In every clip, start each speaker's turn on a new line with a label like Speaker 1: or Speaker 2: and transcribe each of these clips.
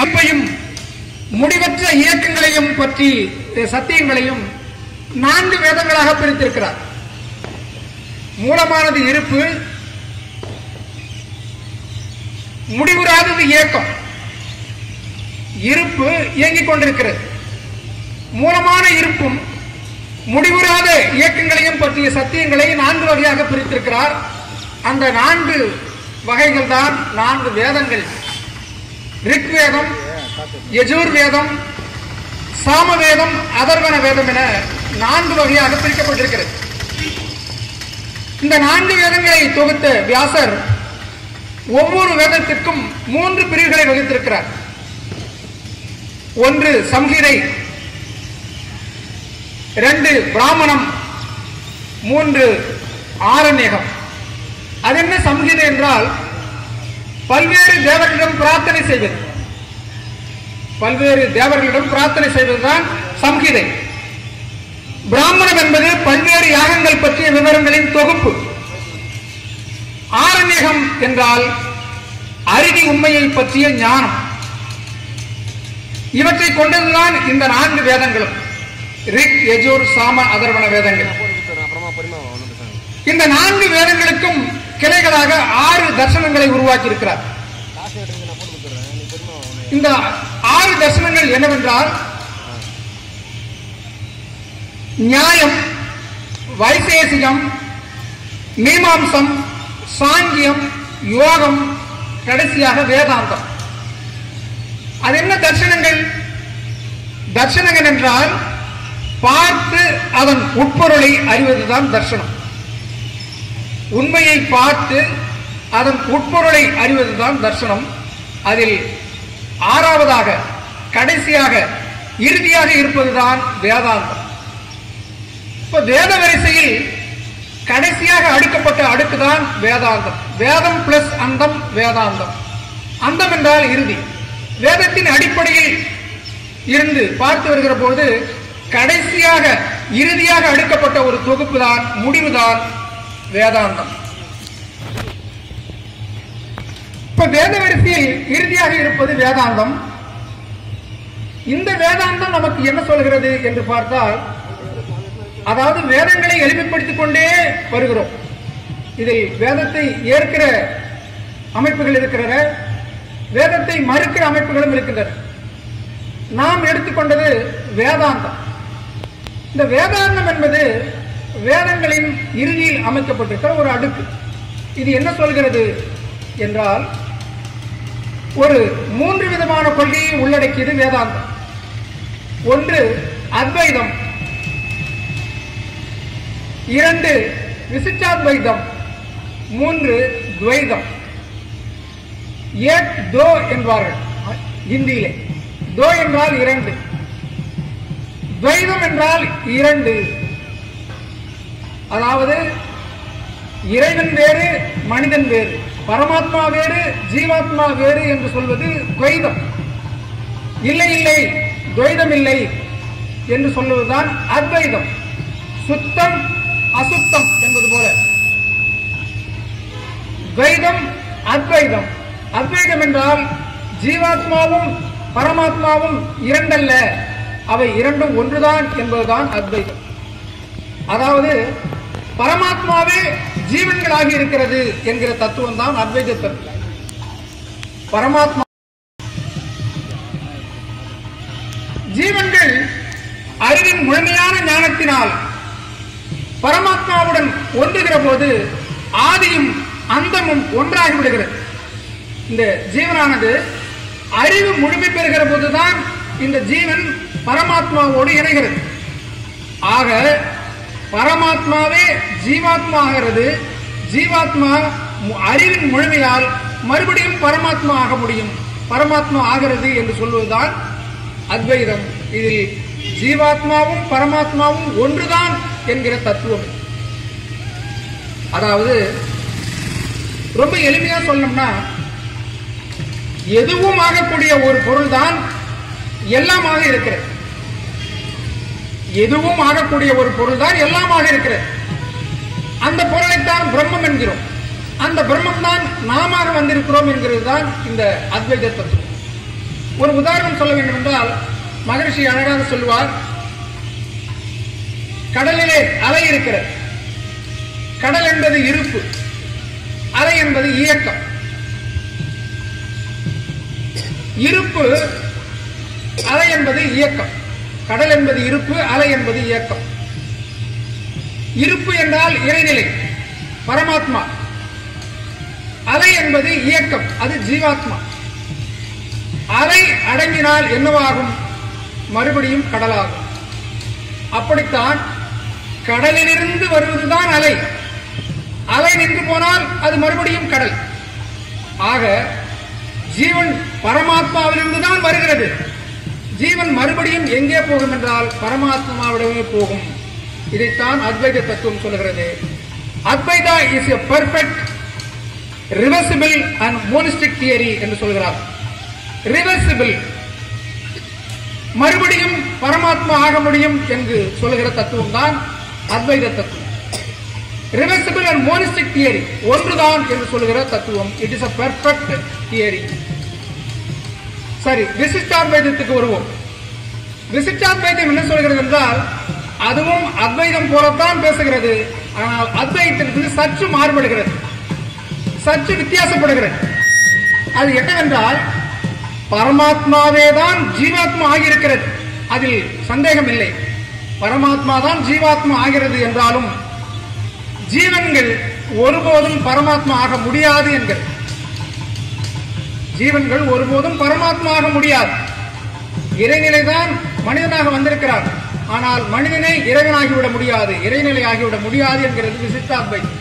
Speaker 1: அப்பையும் முடிவற்ற இயக்கங்களையும் பற்றி சத்தியங்களையும் நான்கு வேதங்களாக பிரித்திருக்கிறார் மூலமானது இருப்பு முடிவுறாதது இயக்கம் இருப்பு இயங்கிக் கொண்டிருக்கிறது மூலமான இருப்பும் முடிவுறாத இயக்கங்களையும் பற்றிய சத்தியங்களை நான்கு வகையாக பிரித்திருக்கிறார் அந்த நான்கு வகைகள் தான் நான்கு வேதங்கள் ரிக்வேதம் யஜூர் வேதம் சாமவேதம் அதர்வன வேதம் என நான்கு வகையாக பிரிக்கப்பட்டிருக்கிறது இந்த நான்கு வேதங்களை தொகுத்த வியாசர் ஒவ்வொரு வேதத்திற்கும் மூன்று பிரிவுகளை வகுத்திருக்கிறார் ஒன்று சம்ஹிதை இரண்டு பிராமணம் மூன்று ஆரண்யகம் அது என்ன சம்ஹிதை என்றால் பல்வேறு தேவர்களிடம் பிரார்த்தனை செய்வது பல்வேறு தேவர்களிடம் பிரார்த்தனை செய்வதுதான் சம்ஹிதை பிராமணம் என்பது பல்வேறு யாகங்கள் பற்றிய விவரங்களின் தொகுப்பு ஆரண்யகம் என்றால் அருகி உண்மையை பற்றிய ஞானம் இவற்றை கொண்டதுதான் இந்த நான்கு வேதங்களும் ரிக் யஜூர் சாம அதர்வன வேதங்கள்
Speaker 2: அப்புறமா பொறுமை ஒன்றும் பிரச்சனை இல்லை.
Speaker 1: இந்த நான்கு வேதங்களுக்கும் கிளைகளாக ஆறு தர்சனங்களை உருவாக்கி இருக்கிறார்
Speaker 2: காசு எடுத்து நான் போட்டு கொடுத்துட்றேன் நீ பொறுமை ஒன்று
Speaker 1: இந்த ஆறு தர்சனங்கள் என்னவென்றால் நியாயம் வைசேசிகம் மீமாம்சம் சாங்கியம் யோகம் கடைசியாக வேதாந்தம் அது என்ன தர்சனங்கள் தர்சனங்கள் என்றால் பார்த்து அதன் உட்பொருளை அறிவதுதான் தர்சனம் உண்மையை பார்த்து அதன் உட்பொருளை அறிவதுதான் தர்சனம் அதில் ஆறாவதாக கடைசியாக இறுதியாக இருப்பதுதான் வேதாந்தம் இப்ப வேத வரிசையில் கடைசியாக அடுக்கப்பட்ட அடுக்குதான் வேதாந்தம் வேதம் பிளஸ் அந்தம் வேதாந்தம் அந்தம் என்றால் இறுதி வேதத்தின் அடிப்படையில் இருந்து பார்த்து வருகிற போது கடைசியாக இறுதியாக அடுக்கப்பட்ட ஒரு தொகுப்பு தான் முடிவுதான் வேதாந்தம் இப்ப வேத வரிசையில் இறுதியாக இருப்பது வேதாந்தம் இந்த வேதாந்தம் நமக்கு என்ன சொல்கிறது என்று பார்த்தால் அதாவது வேதங்களை எளிமைப்படுத்திக் கொண்டே வருகிறோம் இதில் வேதத்தை ஏற்கிற அமைப்புகள் இருக்கிறன வேதத்தை மறுக்கிற அமைப்புகளும் இருக்கின்றன நாம் எடுத்துக்கொண்டது வேதாந்தம் இந்த வேதாந்தம் என்பது வேதங்களின் இறுதியில் அமைக்கப்பட்டிருக்கிற ஒரு அடுக்கு இது என்ன சொல்கிறது என்றால் ஒரு மூன்று விதமான கொள்கையை உள்ளடக்கியது வேதாந்தம் ஒன்று அத்வைதம் இரண்டு விசிட்டாத்வைதம் மூன்று துவைதம் ஏக் தோ என்பார்கள் ஹிந்தியிலே தோ என்றால் இரண்டு துவைதம் என்றால் இரண்டு அதாவது இறைவன் வேறு மனிதன் வேறு பரமாத்மா வேறு ஜீவாத்மா வேறு என்று சொல்வது துவைதம் இல்லை இல்லை துவைதம் இல்லை என்று சொல்லுவதுதான் அத்வைதம் சுத்தம் அசுத்தம் என்பது போல துவைதம் அத்வைதம் அத்வைதம் என்றால் ஜீவாத்மாவும் பரமாத்மாவும் இரண்டல்ல அவை இரண்டும் ஒன்றுதான் என்பதுதான் அத்வைதம் அதாவது பரமாத்மாவே ஜீவன்களாகி இருக்கிறது என்கிற தத்துவம் தான் அத்வைத தத்துவம் பரமாத்மா ஜீவன்கள் அறிவின் முழுமையான ஞானத்தினால் பரமாத்மாவுடன் ஒன்றுகிற போது ஆதியும் அந்தமும் ஒன்றாகி விடுகிறது இந்த ஜீவனானது அறிவு முழுமை பெறுகிற போதுதான் இந்த ஜீவன் பரமாத்மாவோடு இணைகிறது ஆக பரமாத்மாவே ஜீவாத்மா ஆகிறது ஜீவாத்மா மு- அறிவின் முழுமையால் மறுபடியும் பரமாத்மா ஆக முடியும் பரமாத்மா ஆகிறது என்று சொல்வதுதான் அத்வைதம் இதில் ஜீவாத்மாவும் பரமாத்மாவும் ஒன்றுதான் என்கிற தத்துவம் அதாவது ரொம்ப எளிமையா சொல்லணும்னா எதுவும் ஆகக்கூடிய ஒரு பொருள் தான் எல்லாமாக இருக்கிறது எதுவும் ஆகக்கூடிய ஒரு பொருள் தான் எல்லாமாக இருக்கிறது அந்த பொருளைத்தான் பிரம்மம் என்கிறோம் அந்த பிரம்மம் தான் நாம வந்திருக்கிறோம் என்கிறது தான் இந்த அத்வைத தத்துவம் ஒரு உதாரணம் சொல்ல வேண்டும் என்றால் மகரிஷி அழகாக சொல்லுவார் கடலிலே அலை இருக்கிறது கடல் என்பது இருப்பு அலை என்பது இயக்கம் இருப்பு அலை என்பது இயக்கம் கடல் என்பது இருப்பு அலை என்பது இயக்கம் இருப்பு என்றால் இறைநிலை பரமாத்மா அலை என்பது இயக்கம் அது ஜீவாத்மா அலை அடங்கினால் என்னவாகும் மறுபடியும் கடலாகும் அப்படித்தான் கடலிலிருந்து வருவதுதான் அலை அலை நின்று போனால் அது மறுபடியும் கடல் ஆக ஜீவன் பரமாத்மாவிலிருந்து தான் வருகிறது ஜீவன் மறுபடியும் எங்கே போகும் என்றால் பரமாத்மாவிடமே போகும் இதைத்தான் அத்வைத தத்துவம் சொல்கிறது Advaita is a perfect reversible and monistic theory என்று சொல்கிறார் ரிவர்சிபிள் மறுபடியும் பரமாத்மா ஆக முடியும் என்று சொல்லுகிற தத்துவம் தான் அத்வைத தத்துவம் ரிவர்சிபிள் அண்ட் மோனிஸ்டிக் தியரி ஒன்றுதான் என்று சொல்லுகிற தத்துவம் it is a perfect theory சரி விசிஷ்டாத்வைதத்துக்கு வருவோம் விசிஷ்டாத்வைதம் என்ன சொல்கிறது என்றால் அதுவும் அத்வைதம் போலத்தான் பேசுகிறது ஆனால் அத்வைதத்திலிருந்து சற்று மாறுபடுகிறது சற்று வித்தியாசப்படுகிறது அது என்னவென்றால் பரமாத்மாவே தான் ஜீவாத்மா ஆகியிருக்கிறது அதில் சந்தேகம் இல்லை பரமாத்மா தான் ஜீவாத்மா ஆகிறது என்றாலும் ஜீவன்கள் ஒருபோதும் பரமாத்மா ஆக முடியாது என்கிறது ஜீவன்கள் ஒருபோதும் பரமாத்மா ஆக முடியாது இறைநிலைதான் மனிதனாக வந்திருக்கிறார் ஆனால் மனிதனை இறைவனாகிவிட முடியாது இறைநிலை ஆகிவிட முடியாது என்கிறது விசிஷ்டாத்வைதம்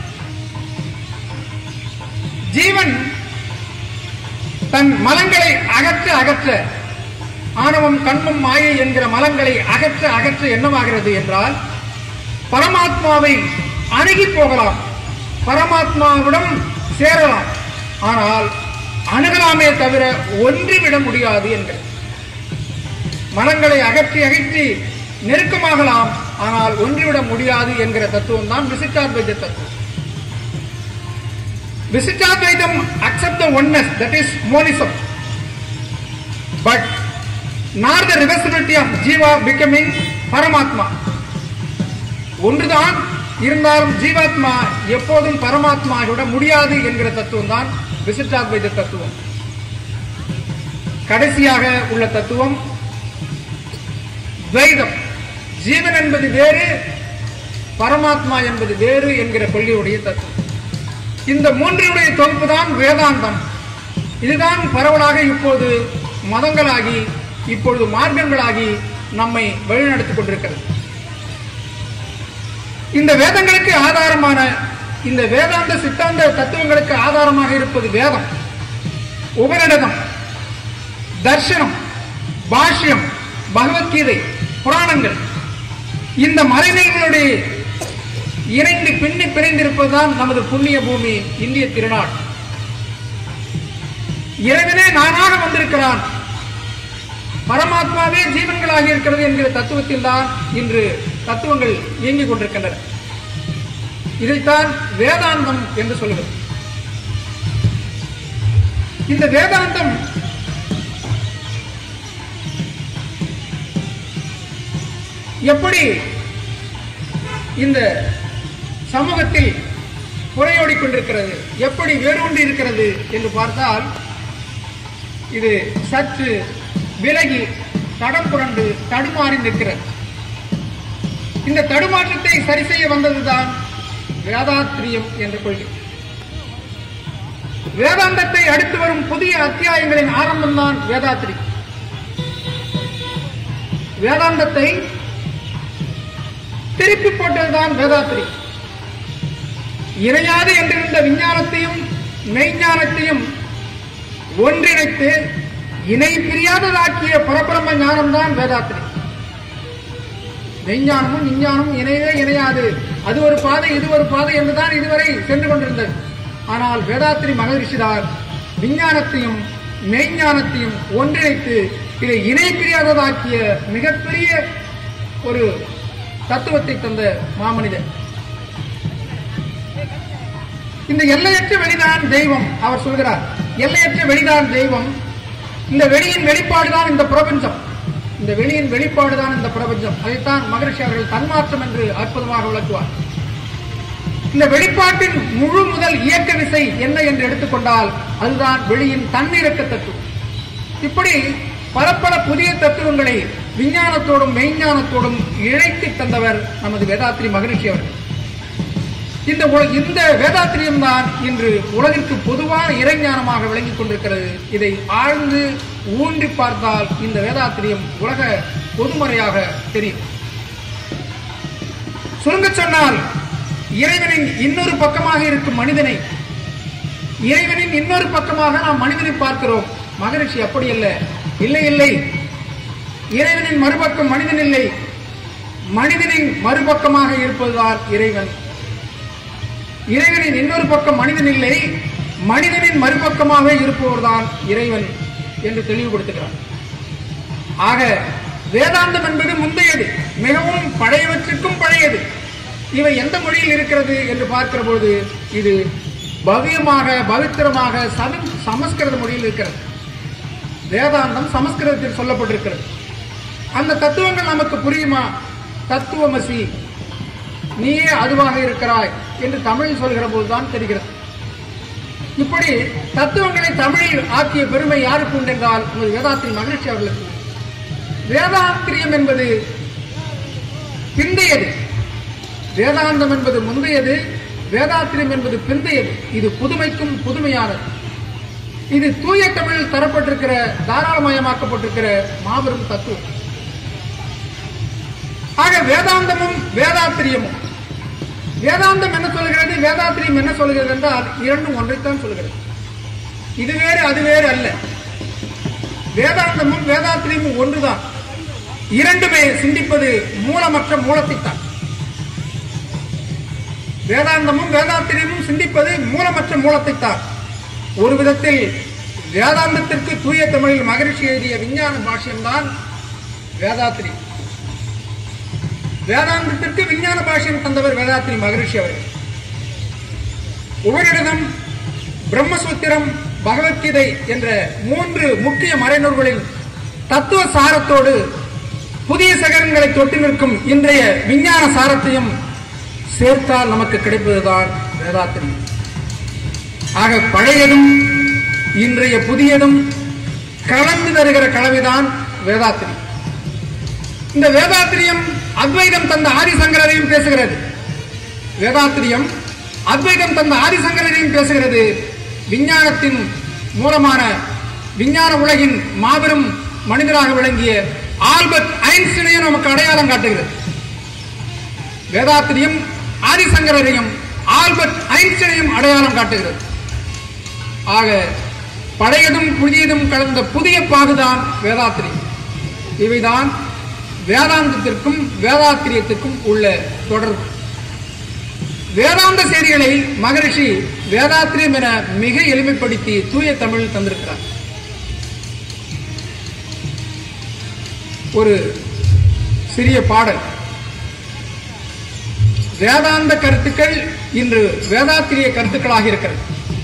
Speaker 1: ஜீவன் தன் மலங்களை அகற்ற அகற்ற ஆணவம் கண்மம் மாயை என்கிற மலங்களை அகற்ற அகற்ற என்னவாகிறது என்றால் பரமாத்மாவை அணுகி போகலாம் பரமாத்மாவிடம் சேரலாம் ஆனால் அணுகலாமே தவிர ஒன்றிவிட முடியாது என்கிற மலங்களை அகற்றி அகற்றி நெருக்கமாகலாம் ஆனால் ஒன்றிவிட முடியாது என்கிற தத்துவம் தான் விசிட்டாத்வைத தத்துவம் Vishishtadvaita accept the oneness that is monism but not the reversibility of jiva becoming பரமாத்மா ஒன்றுதான் இருந்தாலும் ஜீவாத்மா எப்போதும் பரமாத்மா விட முடியாது என்கிற தத்துவம் தான் விசிட்டாத்வைத தத்துவம் கடைசியாக உள்ள தத்துவம் துவைதம் ஜீவன் என்பது வேறு பரமாத்மா என்பது வேறு என்கிற கொள்கையுடைய தத்துவம் இந்த மூன்றினுடைய தொகுப்பு தான் வேதாந்தம் இதுதான் பரவலாக இப்போது மதங்களாகி இப்பொழுது மார்க்கங்களாகி நம்மை வழிநடத்திக் கொண்டிருக்கிறது இந்த வேதங்களுக்கு ஆதாரமான இந்த வேதாந்த சித்தாந்த தத்துவங்களுக்கு ஆதாரமாக இருப்பது வேதம் உபநிடதம் தர்ஷனம் பாஷ்யம் பகவத்கீதை புராணங்கள் இந்த மறைநூல்களுடைய இணைந்து பின்னி பிணைந்திருப்பதுதான் நமது புண்ணிய பூமி இந்திய திருநாடு இறைவனே நானாக வந்திருக்கிறான் பரமாத்மாவே ஜீவன்களாக இருக்கிறது என்கிற தத்துவத்தில் தான் இன்று தத்துவங்கள் இயங்கிக் கொண்டிருக்கின்றன இதைத்தான் வேதாந்தம் என்று சொல்கிறது இந்த வேதாந்தம் எப்படி இந்த சமூகத்தில் புறையோடிக் கொண்டிருக்கிறது எப்படி வேரூன்றி இருக்கிறது என்று பார்த்தால் இது சற்று விலகி தடம் புரண்டு தடுமாறி நிற்கிறது இந்த தடுமாற்றத்தை சரி செய்ய வந்ததுதான் வேதாத்திரியம் என்ற கொள்கை வேதாந்தத்தை அடுத்து வரும் புதிய அத்தியாயங்களின் ஆரம்பம்தான் வேதாத்திரி வேதாந்தத்தை திருப்பி போட்டதுதான் வேதாத்திரி இணையாது என்றிருந்த விஞ்ஞானத்தையும் மெய்ஞானத்தையும் ஒன்றிணைத்து இணை பிரியாததாக்கிய பரபிரம ஞானம்தான் வேதாத்திரி மெய்ஞானமும் விஞ்ஞானமும் இணையவே இணையாது அது ஒரு பாதை இது ஒரு பாதை என்றுதான் இதுவரை சென்று கொண்டிருந்தது ஆனால் வேதாத்திரி மகரிஷிதார் விஞ்ஞானத்தையும் மெய்ஞானத்தையும் ஒன்றிணைத்து இதை இணை பிரியாததாக்கிய மிகப்பெரிய ஒரு தத்துவத்தை தந்த மாமனிதன் இந்த எல்லையற்ற வெளிதான் தெய்வம் அவர் சொல்கிறார் எல்லையற்ற வெளிதான் தெய்வம் இந்த வெளியின் வெளிப்பாடுதான் இந்த பிரபஞ்சம் இந்த வெளியின் வெளிப்பாடுதான் இந்த பிரபஞ்சம் அதைத்தான் மகரிஷி அவர்கள் தன்மாற்றம் என்று அற்புதமாக விளக்குவார் இந்த வெளிப்பாட்டின் முழு முதல் இயக்க விசை என்ன என்று எடுத்துக்கொண்டால் அதுதான் வெளியின் தன்னிறக்க தத்துவம் இப்படி பல பல புதிய தத்துவங்களை விஞ்ஞானத்தோடும் மெய்ஞானத்தோடும் இழைத்து தந்தவர் நமது வேதாத்ரி மகரிஷி அவர்கள் இந்த உல- இந்த வேதாத்திரியம் தான் இன்று உலகிற்கு பொதுவான இறைஞானமாக விளங்கிக் கொண்டிருக்கிறது இதை ஆழ்ந்து ஊன்றி பார்த்தால் இந்த வேதாத்திரியம் உலக பொதுமறையாக தெரியும் சுருங்கச் சொன்னால் இறைவனின் இன்னொரு பக்கமாக இருக்கும் மனிதனை இறைவனின் இன்னொரு பக்கமாக நாம் மனிதனை பார்க்கிறோம் மகரிஷி அப்படி அல்ல இல்லை இல்லை இறைவனின் மறுபக்கம் மனிதன் இல்லை மனிதனின் மறுபக்கமாக இருப்பதுதான் இறைவன் இறைவனின் இன்னொரு பக்கம் மனிதன் இல்லை மனிதனின் மறுபக்கமாக இருப்பவர்தான் இறைவன் என்று தெளிவுபடுத்துகிறார் ஆக வேதாந்தம் என்பது முந்தையது மிகவும் பழையவற்றுக்கும் பழையது இவை எந்த மொழியில் இருக்கிறது என்று பார்க்கிற பொழுது இது பவ்யமாக பவித்திரமாக சம- சமஸ்கிருத மொழியில் இருக்கிறது வேதாந்தம் சமஸ்கிருதத்தில் சொல்லப்பட்டிருக்கிறது அந்த தத்துவங்கள் நமக்கு புரியுமா தத்துவமசி நீயே அதுவாக இருக்கிறாய் என்று தமிழில் சொல்கிற போதுதான் தெரிகிறது இப்படி தத்துவங்களை தமிழில் ஆக்கிய பெருமை யாருக்கு உண்டு என்றால் நமது வேதாத்திரி மகிழ்ச்சி அவர்களுக்கு உண்டு. வேதாத்திரியம் என்பது பிந்தையது வேதாந்தம் என்பது முந்தையது வேதாத்திரியம் என்பது பிந்தையது இது புதுமைக்கும் புதுமையானது இது தூய தமிழில் தரப்பட்டிருக்கிற தாராளமயமாக்கப்பட்டிருக்கிற மாபெரும் தத்துவம் ஆக வேதாந்தமும் வேதாத்திரியமும் வேதாந்தம் என்ன சொல்கிறது வேதாத்திரியம் என்ன சொல்கிறது என்றால் இரண்டும் ஒன்றைத்தான் சொல்கிறது இது வேறு அது வேறு அல்ல வேதாந்தமும் வேதாத்திரியமும் ஒன்றுதான் இரண்டுமே சிந்திப்பது மூலமற்ற மூலத்தைத்தான் வேதாந்தமும் வேதாத்திரியமும் சிந்திப்பது மூலமற்ற மூலத்தைத்தான் ஒரு விதத்தில் வேதாந்தத்திற்கு தூய தமிழில் மகரிஷி எழுதிய விஞ்ஞான பாஷ்யம்தான் வேதாத்திரி வேதாந்தத்திற்கு விஞ்ஞான பாஷ்யம் தந்தவர் வேதாத்திரி மகரிஷி அவர்கள் உபரிடதம் பிரம்மசூத்திரம் பகவத்கீதை என்ற மூன்று முக்கிய மறைநூல்களின் தத்துவ சாரத்தோடு புதிய சகரங்களை தொட்டு நிற்கும் இன்றைய விஞ்ஞான சாரத்தையும் சேர்த்தால் நமக்கு கிடைப்பதுதான் வேதாத்திரி ஆக பழையதும் இன்றைய புதியதும் கலந்து தருகிற கலவைதான் வேதாத்திரி இந்த வேதாத்திரியம் அத்வைதம் தந்த ஆதிசங்கரையும் பேசுகிறது வேதாத்திரியம் அத்வைதம் தந்த ஆதிசங்கரையும் பேசுகிறது விஞ்ஞானத்தின் மூலமான விஞ்ஞான உலகின் மாபெரும் மனிதராக விளங்கிய ஆல்பர்ட் ஐன்ஸ்டீனையும் நமக்கு அடையாளம் காட்டுகிறது வேதாத்திரியம் ஆதிசங்கரையும் ஆல்பர்ட் ஐன்ஸ்டீனையும் அடையாளம் காட்டுகிறது ஆக பழையதும் புதியதும் கலந்த புதிய பாகுதான் வேதாத்திரியம் இவைதான் வேதாந்தத்திற்கும் வேதாத்திரியத்திற்கும் உள்ள தொடர்பு வேதாந்த செய்திகளை மகரிஷி வேதாத்திரியம் என மிக எளிமைப்படுத்தி தூய தமிழில் தந்திருக்கிறார் ஒரு சிறிய பாடல் வேதாந்த கருத்துக்கள் இன்று வேதாத்திரிய கருத்துக்களாக இருக்கிறது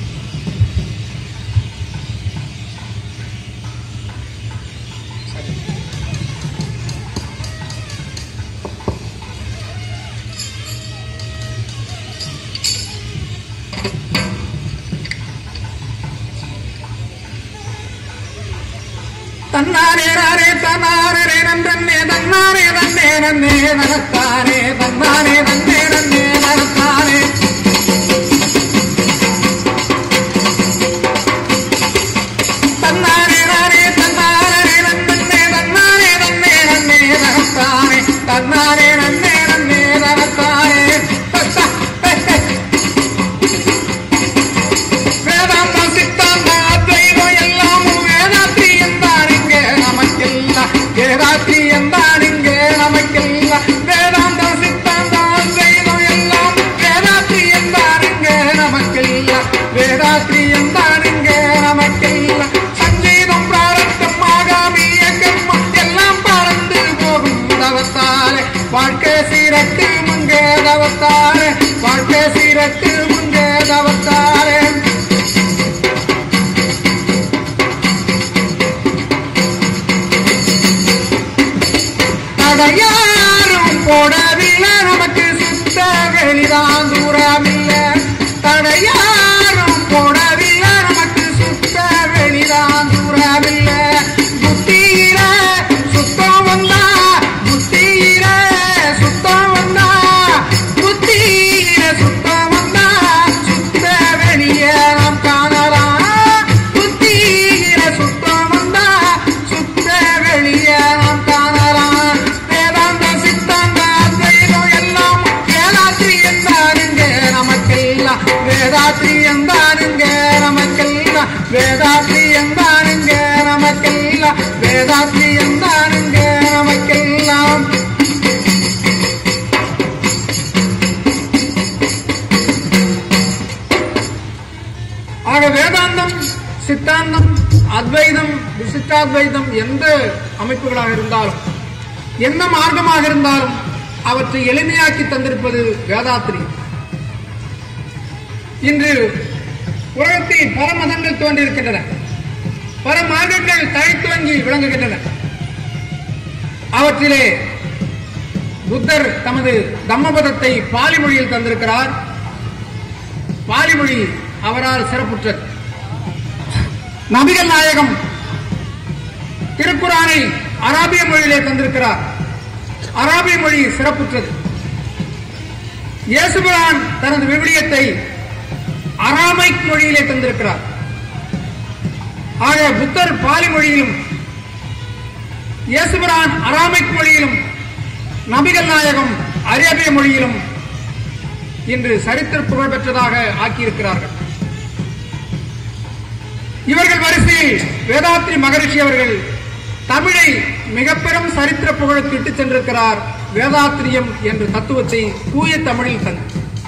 Speaker 1: தன்னாரே நாரே தன்னாரே நன்றே தன்னாரே நன்னே நன்னே நனத்தானே தன்னாரே நன்னே நன்னே நனத்தானே தன்னாரே நாரே தன்னாரே நன்னே தன்னாரே நன்னே நன்னே நனத்தானே தன்னாரே நன்னே நன்னே நனத்தானே தத்தா, ஹே, ஹே. வேதாந்த சித்தாந்த அத்வைதம் எல்லாமும் வேதாத்திரியம் தானுங்க நமக்கெல்லாம் வேதாத்திரியம் தானுங்க நமக்கெல்லாம் வேதாந்த சித்தாந்த அத்வைதம் எல்லாம் வேதாத்திரியம் தானுங்க நமக்கெல்லாம் வேதாத்திரியம் தானுங்க நமக்கெல்லாம் சங்கீதம் பிராரத்தம் ஆகாமி இயக்கம் எல்லாம் பறந்து போகும் தவத்தாலே வாழ்க்கை சீரட்டு முங்க தவத்தாலே வாழ்க்கை சீரட்டு முங்க தவத்தாலே தடையாரும் போடவில்லை நமக்கு சுத்த வெளிதான் தூரமில்லை தடையாரும் போடவில்லை நமக்கு சுத்த வெளிதான் தூரமில்லை புத்தியில சுத்தம் வந்தா புத்தியில சுத்தம் வந்தா புத்தியில சுத்தம் வந்தா சுத்த வெளிய நாம் காணலாம் புத்தியில சுத்தம் வந்தா சுத்த வெளிய நாம் காணலாம் வேதாந்த சித்தாந்த அத்வைதம் எல்லாம் வேதாத்ரி என்றாருங்க நமக்கெல்லாம் வேதாத்ரி என்றாருங்க நமக்கெல்லாம் வேதாத்ரி என்றாருங்க நமக்கெல்லாம் வேதாத்ரி என்றாருங்க நமக்கெல்லாம் ஆக வேதாந்தம் சித்தாந்தம் அத்வைதம் விசிஷ்டாத்வைதம் எந்த அமைப்புகளாக இருந்தாலும் எந்த மார்க்கமாக இருந்தாலும் அவற்றை எளிமையாக்கி தந்திருப்பது வேதாத்திரி இன்று உலகத்தில் பல மதங்கள் தோன்றியிருக்கின்றன பல மார்க்கங்கள் தழைத்துவங்கி விளங்குகின்றன அவற்றிலே புத்தர் தமது தம்மபதத்தை பாலி மொழியில் தந்திருக்கிறார் பாலி மொழி அவரால் சிறப்புற்றது நபிகள் நாயகம் திருக்குறானை அராபிய மொழியிலே தந்திருக்கிறார் அராபிய மொழி சிறப்புற்றது இயேசுபிரான் தனது விவிலியத்தை அராமைக் மொழியிலே தந்திருக்கிறார் ஆக புத்தர் பாலி மொழியிலும் இயேசுபிரான் அராமைக் மொழியிலும் நபிகள் நாயகம் அரேபிய மொழியிலும் இன்று சரித்திர புகழ் பெற்றதாக ஆக்கியிருக்கிறார்கள் இவர்கள் வரிசையில் வேதாத்ரி மகரிஷி அவர்கள் தமிழை மிக பெரும் சரித்திர புகழுக்கு இட்டுச் சென்றிருக்கிறார் வேதாத்திரியம் என்ற தத்துவத்தை தூய தமிழில் தந்து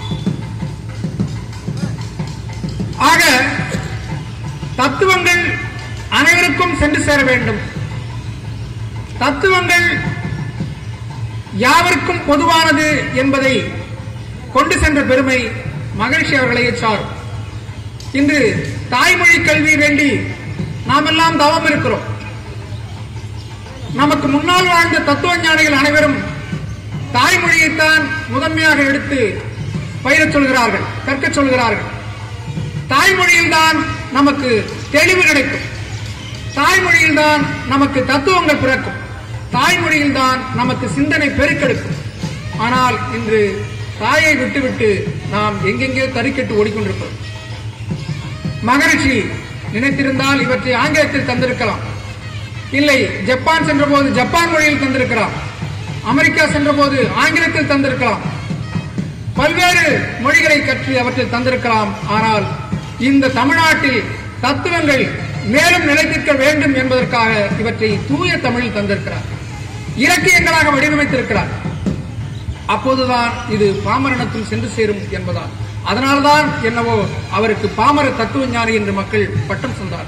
Speaker 1: ஆக தத்துவங்கள் அனைவருக்கும் சென்று சேர வேண்டும் தத்துவங்கள் யாவருக்கும் பொதுவானது என்பதை கொண்டு சென்ற பெருமை மகிழ்ச்சி அவர்களையே சாரும் இன்று தாய்மொழி கல்வி வேண்டி நாம் எல்லாம் தவம் இருக்கிறோம் நமக்கு முன்னால் வாழ்ந்த தத்துவ ஞானிகள் அனைவரும் தாய்மொழியைத்தான் முதன்மையாக எடுத்து பயிரச் சொல்கிறார்கள் கற்கச் சொல்கிறார்கள் தாய்மொழியில்தான் நமக்கு தெளிவு கிடைக்கும் தாய்மொழியில்தான் நமக்கு தத்துவங்கள் பிறக்கும் தாய்மொழியில்தான் நமக்கு சிந்தனை பெருக்கெடுக்கும் ஆனால் இன்று தாயை விட்டுவிட்டு நாம் எங்கெங்கே தறிக்கெட்டு ஓடிக்கொண்டிருக்கிறோம் மகரிஷி நினைத்திருந்தால் இவற்றை ஆங்கிலத்தில் தந்திருக்கலாம் இல்லை ஜப்பான் சென்றபோது ஜப்பான் மொழியில் தந்திருக்கலாம் அமெரிக்கா சென்றபோது ஆங்கிலத்தில் தந்திருக்கலாம் பல்வேறு மொழிகளை கற்று அவற்றில் தந்திருக்கலாம் ஆனால் இந்த தமிழ்நாட்டில் தத்துவங்கள் மேலும் நிலைத்திருக்க வேண்டும் என்பதற்காக இவற்றை தூய தமிழில் தந்திருக்கிறார் இலக்கியங்களாக வடிவமைத்திருக்கிறார் அப்போதுதான் இது பாமரனத்தில் சென்று சேரும் என்பதால் அதனால்தான் என்னவோ அவருக்கு பாமர தத்துவ ஞானி என்று மக்கள் பட்டம் சொன்னார்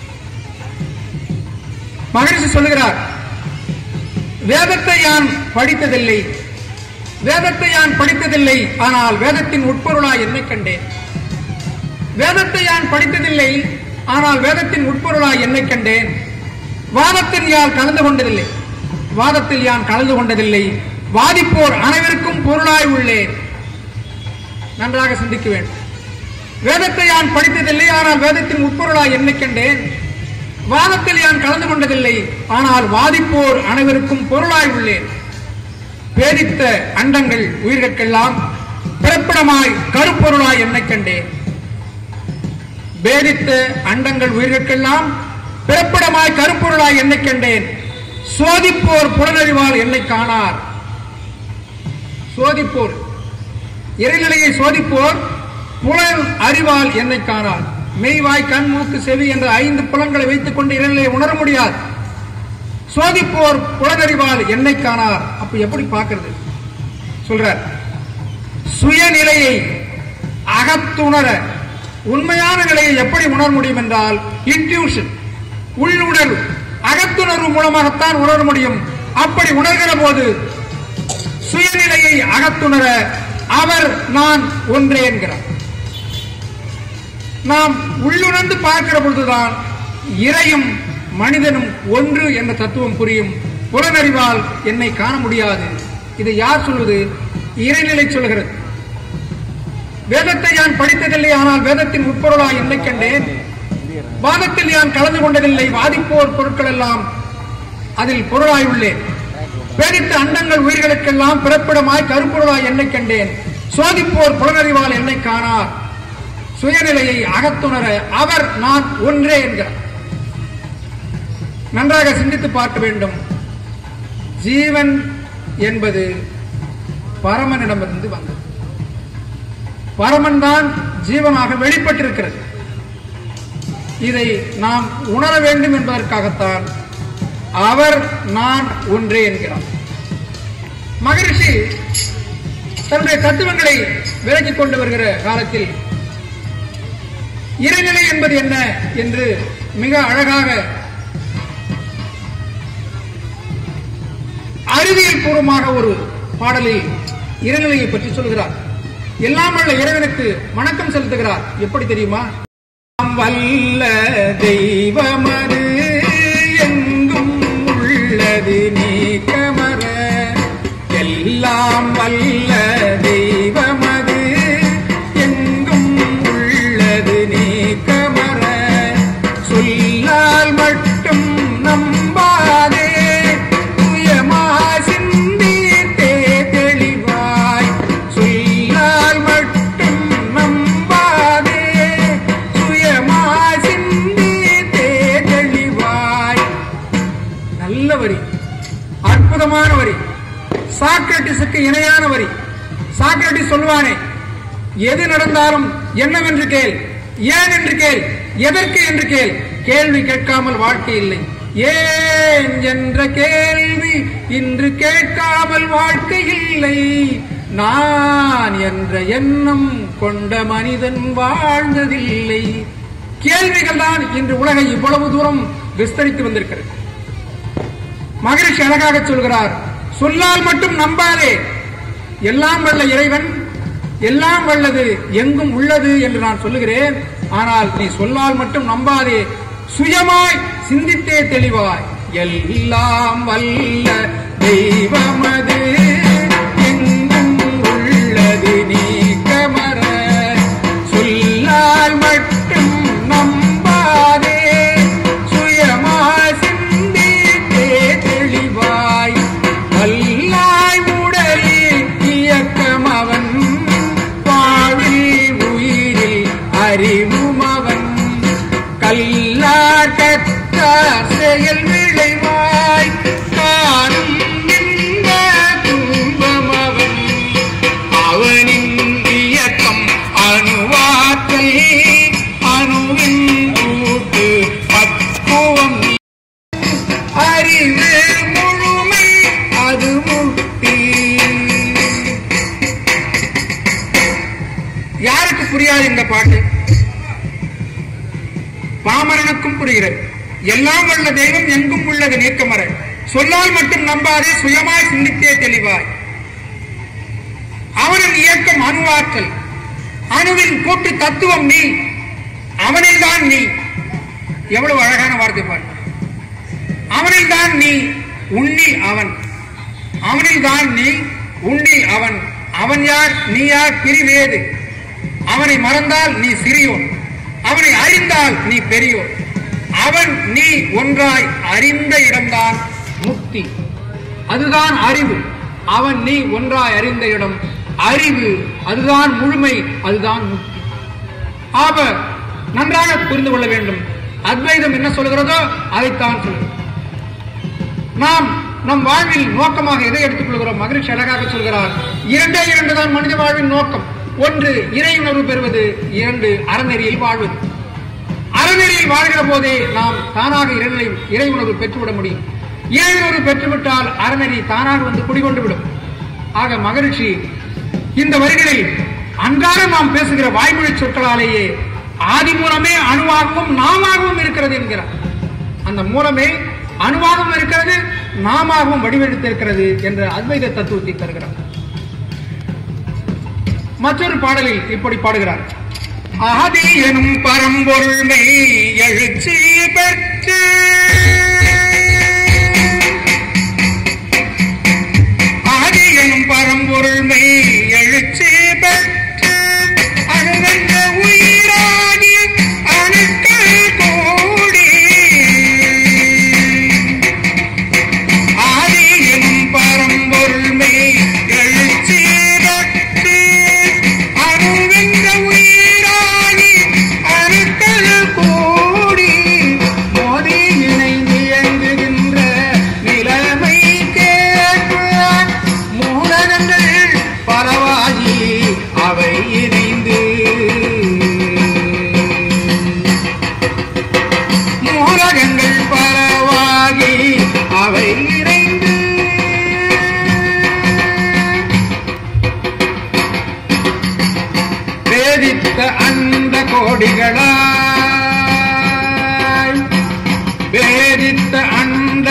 Speaker 1: மகரிஷி சொல்லுகிறார் வேதத்தை யான் படித்ததில்லை வேதத்தை யான் படித்ததில்லை ஆனால் வேதத்தின் உட்பொருளாய் என்னை கண்டேன் வேதத்தை யான் படித்ததில்லை ஆனால் வேதத்தின் உட்பொருளாய் என்னை கண்டேன் வாதத்தில் யான் கலந்து கொண்டதில்லை வாதத்தில் யான் கலந்து கொண்டதில்லை வாதிப்போர் அனைவருக்கும் பொருளாய் உள்ளேன் நன்றாக சிந்திக்க வேண்டும் வேதத்தை யான் படித்ததில்லை ஆனால் வேதத்தின் உட்பொருளாய் என்னை கண்டேன் வாதத்தில் யான் கலந்து கொண்டதில்லை ஆனால் வாதிப்போர் அனைவருக்கும் பொருளாய் உள்ளேன் பேதித்த அண்டங்கள் உயிர்களுக்கெல்லாம் பிறப்பிடமாய் கருப்பொருளாய் என்னை கண்டேன் பேதித்த அண்டங்கள் உயிர்களுக்கெல்லாம் பிறப்பிடமாய் கருப்பொருளாய் என்னை கண்டேன் சோதிப்போர் புலனறிவால் என்னை காணார் சோதிப்போர் இறைநிலையை சோதிப்போர் புலன் அறிவால் என்னை காணார் மெய்வாய் கண் மூக்கு செவி என்ற ஐந்து புலன்களை வைத்துக் கொண்டு இறைநிலையை உணர முடியாது சோதிப்போர் புலனறிவால் என்னை காணார் அப்ப எப்படி பார்க்கிறது சொல்றார் சுயநிலையை அகத்துணர உண்மையான நிலையை எப்படி உணர முடியும் என்றால் இன்ட்யூஷன் உள்ளுணர்வு அகத்துணர்வு மூலமாகத்தான் உணர முடியும் அப்படி உணர்கிற போது சுயநிலையை அகத்துணர அவர் நான் ஒன்றே என்கிறார் நாம் உள்ளுணர்ந்து பார்க்கிற பொழுதுதான் இறையும் மனிதனும் ஒன்று என்ற தத்துவம் புரியும் புலனறிவால் என்னை காண முடியாது இதை யார் சொல்வது இறைநிலை சொல்கிறது வேதத்தை யான் படித்ததில்லை ஆனால் வேதத்தின் உட்பொருளாய் என்னை கண்டேன் வாதத்தில் யான் கலந்து கொண்டதில்லை வாதிப்போர் பொருட்கள் எல்லாம் அதில் பொருளாய் உள்ளேன் பேரித்த அண்டங்கள் உயிர்களுக்கெல்லாம் பிறப்பிடமாய் கருப்பொருளாய் என்னை கண்டேன் சோதிப்போர் புலனறிவால் என்னை காணார் சுயநிலையை அகத்துணர அவர் நான் ஒன்றே என்கிறார் நன்றாக சிந்தித்து பார்க்க வேண்டும் ஜீவன் என்பது பரமனிடமிருந்து வந்தது பரமன் தான் ஜீவனாக வெளிப்பட்டிருக்கிறது இதை நாம் உணர வேண்டும் என்பதற்காகத்தான் அவர் நான் ஒன்றே என்கிறார் மகரிஷி தன்னுடைய தத்துவங்களை விலக்கிக் கொண்டு வருகிற காலத்தில் இறைநிலை என்பது என்ன என்று மிக அழகாக அறிவியல் பூர்வமாக ஒரு பாடலில் இறைநிலையை பற்றி சொல்கிறார் எல்லாம் வல்ல இறைவனுக்கு வணக்கம் செலுத்துகிறார் எப்படி தெரியுமா நாம் வல்ல தெய்வமது எங்கும் உள்ளது நீக்கமர எல்லாம் வல்ல தெய்வமது எங்கும் உள்ளது நீக்கமர சொல்லால் மட்டும் நம்பாதே சுயமா சிந்தித்தே தெளிவாய் சொல்லால் மட்டும் நம்பாதே சுயமா சிந்தித்தே தெளிவாய் நல்ல வரி அற்புதமான வரி சாக்ரட்டிஸுக்கு இணையான வரி சாக்ரட்டிஸ் சொல்வானே எது நடந்தாலும் என்னவென்று கேள் ஏன் என்று கேள் எதற்கு என்று கேள் கேள்வி கேட்காமல் வாழ்க்கை இல்லை ஏன் என்ற கேள்வி இன்று கேட்காமல் வாழ்க்கை இல்லை நான் என்ற எண்ணம் கொண்ட மனிதன் வாழ்ந்ததில்லை கேள்விகள் தான் இன்று உலகை இவ்வளவு தூரம் விஸ்தரித்து வந்திருக்கிறது மகரிஷி அழகாக சொல்கிறார் சொல்லால் மட்டும் நம்பாதே எல்லாம் வல்ல இறைவன் எல்லாம் வல்லது எங்கும் உள்ளது என்று நான் சொல்லுகிறேன் ஆனால் நீ சொல்லால் மட்டும் நம்பாதே சுயமாய் சிந்தித்தே தெளிவாய் எல்லாம் வல்ல தெய்வமது எங்கும் உள்ளது நீக்கமர சொல்லால் மட்டும் நம்பாதே சுயமாய் சிந்தித்தே தெளிவாய் வல்லாய் உடலில் இயக்கம் அவன் பாவில் உயிரில் அறிவும் அவன் கல்லாட்டத்தார் செயல் விளைவாய் காணும் இந்த துன்பம் அவன் அவனின் இயக்கம் அணுவாற்றல் அணுவின் கூட்டு பக்குவம் அறிவு முழுமை அது முக்தி யாருக்கு புரியாது இந்த பாட்டு பாமரனுக்கும் புரிகிறது எல்லாம் வல்ல தெய்வம் எங்கும் உள்ளது நீக்கமர சொல்லால் மட்டும் நம்பாதே சுயமாய் சிந்தித்தே தெளிவாய் அவனின் இயக்கம் அணுவாற்றல் அணுவின் கூட்டு தத்துவம் நீ அவனில் தான் நீ எவ்வளவு அழகான வார்த்தை பாரு அவனில் தான் நீ உன்னில் அவன் அவனில் தான் நீ உன்னில் அவன் அவன் யார் நீ யார் பிரிவேது அவனை மறந்தால் நீ சிறியோன் அவனை அறிந்தால் நீ பெரியோன் அவன் நீ ஒன்றாய் அறிந்த இடம்தான் முக்தி அதுதான் அறிவு அவன் நீ ஒன்றாய் அறிந்த இடம் அறிவு அதுதான் முழுமை அதுதான் முக்தி ஆக நன்றாக புரிந்து கொள்ள வேண்டும் அத்வைதம் என்ன சொல்கிறதோ அதைத்தான் சொல்கிறது நாம் நம் வாழ்வில் நோக்கமாக எதை எடுத்துக் கொள்கிறோம் மகிழ்ச்சி அழகாக சொல்கிறார் இரண்டே இரண்டு தான் மனித வாழ்வின் நோக்கம் ஒன்று இறை உணர்வு பெறுவது இரண்டு அறநெறியில் வாழ்வது அறநெறியில் வாழ்கிற போதே நாம் தானாக இறைநிலை இறை உணர்வு பெற்றுவிட முடியும் இறை உணர்வு பெற்றுவிட்டால் அறநெறி தானாக வந்து குடிகொண்டு விடும் ஆக மகரிஷி இந்த வரிகளில் அன்றாடம் நாம் பேசுகிற வாய்மொழி சொற்களாலேயே ஆதி மூலமே அணுவாகவும் நாமாகவும் இருக்கிறது என்கிறார் அந்த மூலமே அணுவாகவும் இருக்கிறது நாமாகவும் வடிவெடுத்திருக்கிறது என்ற அத்வைத தத்துவத்தை தருகிறார் மற்றொரு பாடலில் இப்படி பாடுகிறார் ஆதி எனும் பரம்பொருள்மை எழுச்சி பெற்று வேதித்த அண்ட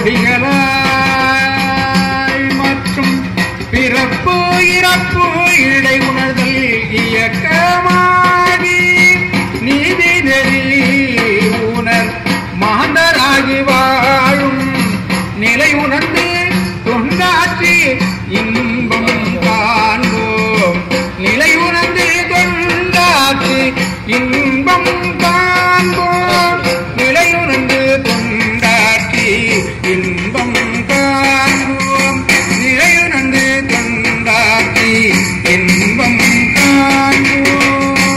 Speaker 1: கொடிகளாய் மற்றும் பிறப்பு இறப்பு இடை உணர்தல் இயக்கமாகி நீதி நெறி உணர் மாந்தராகி வாழும் நிலை உணர்ந்து தொண்டாற்றி இன்பம் காண்போம் நிலை உணர்ந்து தொண்டாற்றி இன்பம் காண்போம் நிலை உணர்ந்து தொண்டாற்றி இன்பம் காண்போம் நிலை உணர்ந்து தொண்டாற்றி இன்பம் காண்போம்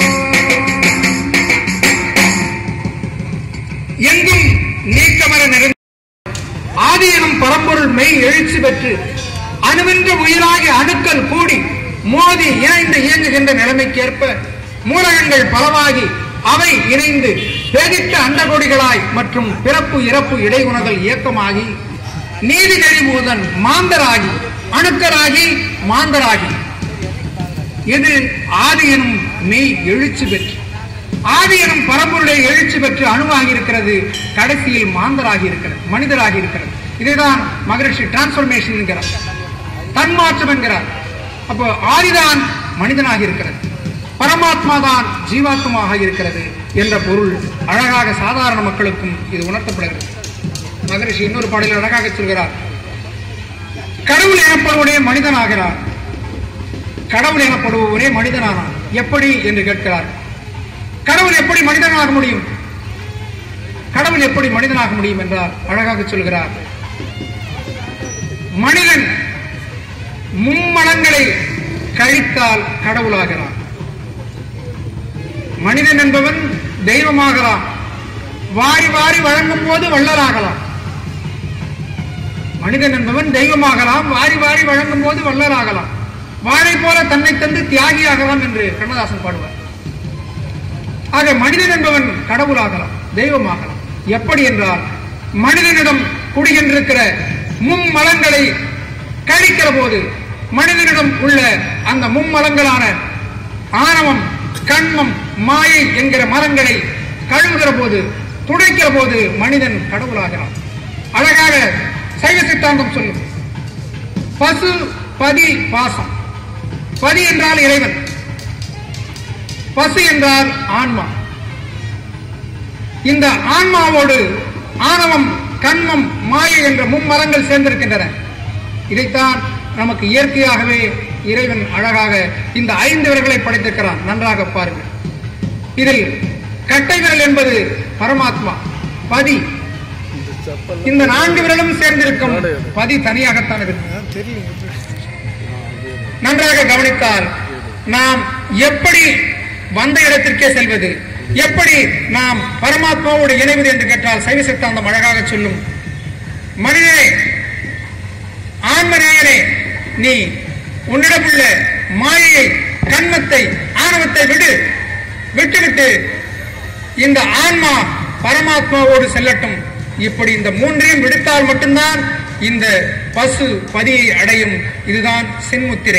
Speaker 1: எங்கும் நீக்கமர நிறைந்த ஆதி எனும் பரம்பொருள் மெய் எழுச்சி பெற்று அணுவின்ற உயிராகி அணுக்கள் கூடி மோதி இணைந்து இயங்குகின்ற நிலைமைக்கேற்ப மூலகங்கள் பலவாகி அவை இணைந்து பேதித்த அண்டகோடிகளாய் மற்றும் பிறப்பு இறப்பு இடையுணர்கள் இயக்கமாகி நீதி நெறிமூதன் மாந்தராகி அணுக்கராகி மாந்தராகி இது ஆதி எனும் மெய் எழுச்சி பெற்று ஆதி எனும் பரம்பொருளை எழுச்சி பெற்று அணுவாகி இருக்கிறது கடைசியில் மாந்தராகி இருக்கிறது மனிதராகி இருக்கிறது இதைதான் மகரிஷி டிரான்ஸ்பர்மேஷன் என்கிறார் தன்மாற்றம் என்கிறார் அப்போ ஆதிதான் மனிதனாக இருக்கிறது பரமாத்மா தான் ஜீவாத்மாக இருக்கிறது என்ற பொருள் அழகாக சாதாரண மக்களுக்கும் இது உணர்த்தப்படுகிறது மகரிஷி இன்னொரு பாடலில் அழகாக சொல்கிறார் கடவுள் எனப்படுவனே மனிதனாகிறார் கடவுள் எனப்படுபவரே மனிதனானான் எப்படி என்று கேட்கிறார் கடவுள் எப்படி மனிதனாக முடியும் கடவுள் எப்படி மனிதனாக முடியும் என்றார் அழகாக சொல்கிறார் மனிதன் மும்மலங்களை கழித்தால் கடவுளாகிறான் மனிதன் என்பவன் தெய்வமாகலாம் வாரி வாரி வழங்கும் போது வள்ளலாகலாம் மனிதன் என்பவன் தெய்வமாகலாம் வாரி வாரி வழங்கும் போது வள்ளலாகலாம் வாழை போல தன்னை தந்து தியாகியாகலாம் என்று கண்ணதாசன் பாடுவார் ஆக மனிதன் என்பவன் கடவுளாகலாம் தெய்வமாகலாம் எப்படி என்றால் மனிதனிடம் குடிகின்றிருக்கிற மும்மலங்களை கழிக்கிற போது மனிதனிடம் உள்ள அந்த மும்மலங்களான ஆணவம் கண்மம் மாயை என்கிற மரங்களை கழுவுகிற போது துடைக்கிற போது மனிதன் கடவுளாகிறான் அழகாக சைவ சித்தாந்தம் சொல்லும் பசு பதி பாசம் பதி என்றால் இறைவன் பசு என்றால் ஆன்மா இந்த ஆன்மாவோடு ஆணவம் கண்மம் மாயை என்ற மும்மரங்கள் சேர்ந்திருக்கின்றன இதைத்தான் நமக்கு இயற்கையாகவே இறைவன் அழகாக இந்த ஐந்து விரல்களை படைத்திருக்கிறான் நன்றாக பாருங்கள் இதில் கட்டை விரல் என்பது பரமாத்மா பதி இந்த நான்கு விரலும் சேர்ந்திருக்கும் பதி தனியாகத்தான் இருக்கும் நன்றாக கவனித்தால் நாம் எப்படி வந்த இடத்திற்கே செல்வது எப்படி நாம் பரமாத்மாவோடு இணைவது என்று கேட்டால் சைவ சித்தாந்தம் அழகாக சொல்லும் மனிதனே ஆன்மநேயனே நீ உன்னிடமுள்ள மாயையை கண்மத்தை ஆணவத்தை விடு விட்டுவிட்டு இந்த ஆன்மா பரமாத்மாவோடு செல்லட்டும் இப்படி இந்த மூன்றையும் விடுத்தால் மட்டும்தான் இந்த பசு பதியை அடையும் இதுதான் சின்முத்திரை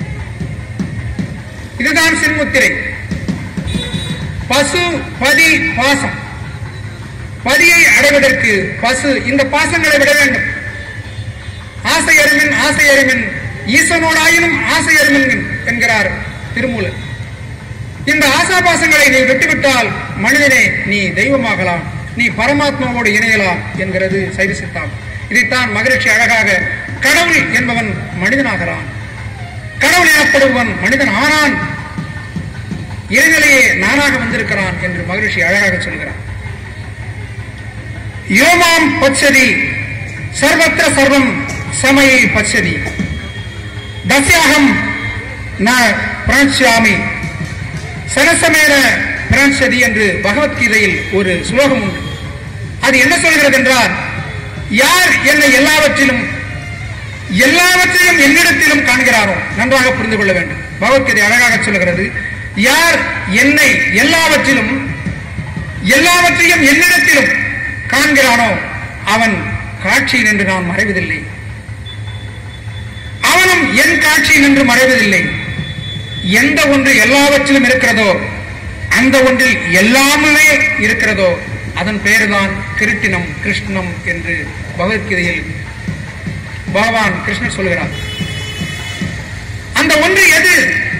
Speaker 1: இதுதான் சின்முத்திரை பசு பதி பாசம் பதியை அடைவதற்கு பசு இந்த பாசங்களை விட வேண்டும் ஆசை அருமின் ஆசை அருமின் ஈசனோடாயினும் ஆசை அருமின் என்கிறார் திருமூலர் இந்த ஆசாபாசங்களை நீ விட்டுவிட்டால் மனிதனே நீ தெய்வமாகலாம் நீ பரமாத்மாவோடு இணையலாம் என்கிறது சைவ சித்தாந்தம் இதைத்தான் மகிழ்ச்சி அழகாக கடவுள் என்பவன் மனிதனாகிறான் கடவுள் எனப்படுபவன் மனிதன் ஆனான் இறைநிலையே நானாக வந்திருக்கிறான் என்று மகிழ்ச்சி அழகாக சொல்கிறான் யோமாம் பச்சதி சர்வத்திர சர்வம் சமயை பச்சதி தஸ்யாகம் ந பிரான்சியாமி சரசமேர பிரான்சதி என்று பகவத்கீதையில் ஒரு ஸ்லோகம் உண்டு அது என்ன சொல்கிறது என்றால் யார் என்னை எல்லாவற்றிலும் எல்லாவற்றையும் என்னிடத்திலும் காண்கிறாரோ நன்றாக புரிந்து கொள்ள வேண்டும் பகவத்கீதை அழகாக சொல்கிறது யார் என்னை எல்லாவற்றிலும் எல்லாவற்றையும் என்னிடத்திலும் காண்கிறானோ அவன் காட்சியில் என்று நான் மறைவதில்லை அவனும் என் காட்சியில் என்று மறைவதில்லை எந்த ஒன்று எல்லாவற்றிலும் இருக்கிறதோ அந்த ஒன்றில் எல்லாமே இருக்கிறதோ அதன் பெயர்தான் கிருட்டினம் கிருஷ்ணம் என்று பகவத்கீதையில் பகவான் கிருஷ்ணர் சொல்கிறார் அந்த ஒன்று எது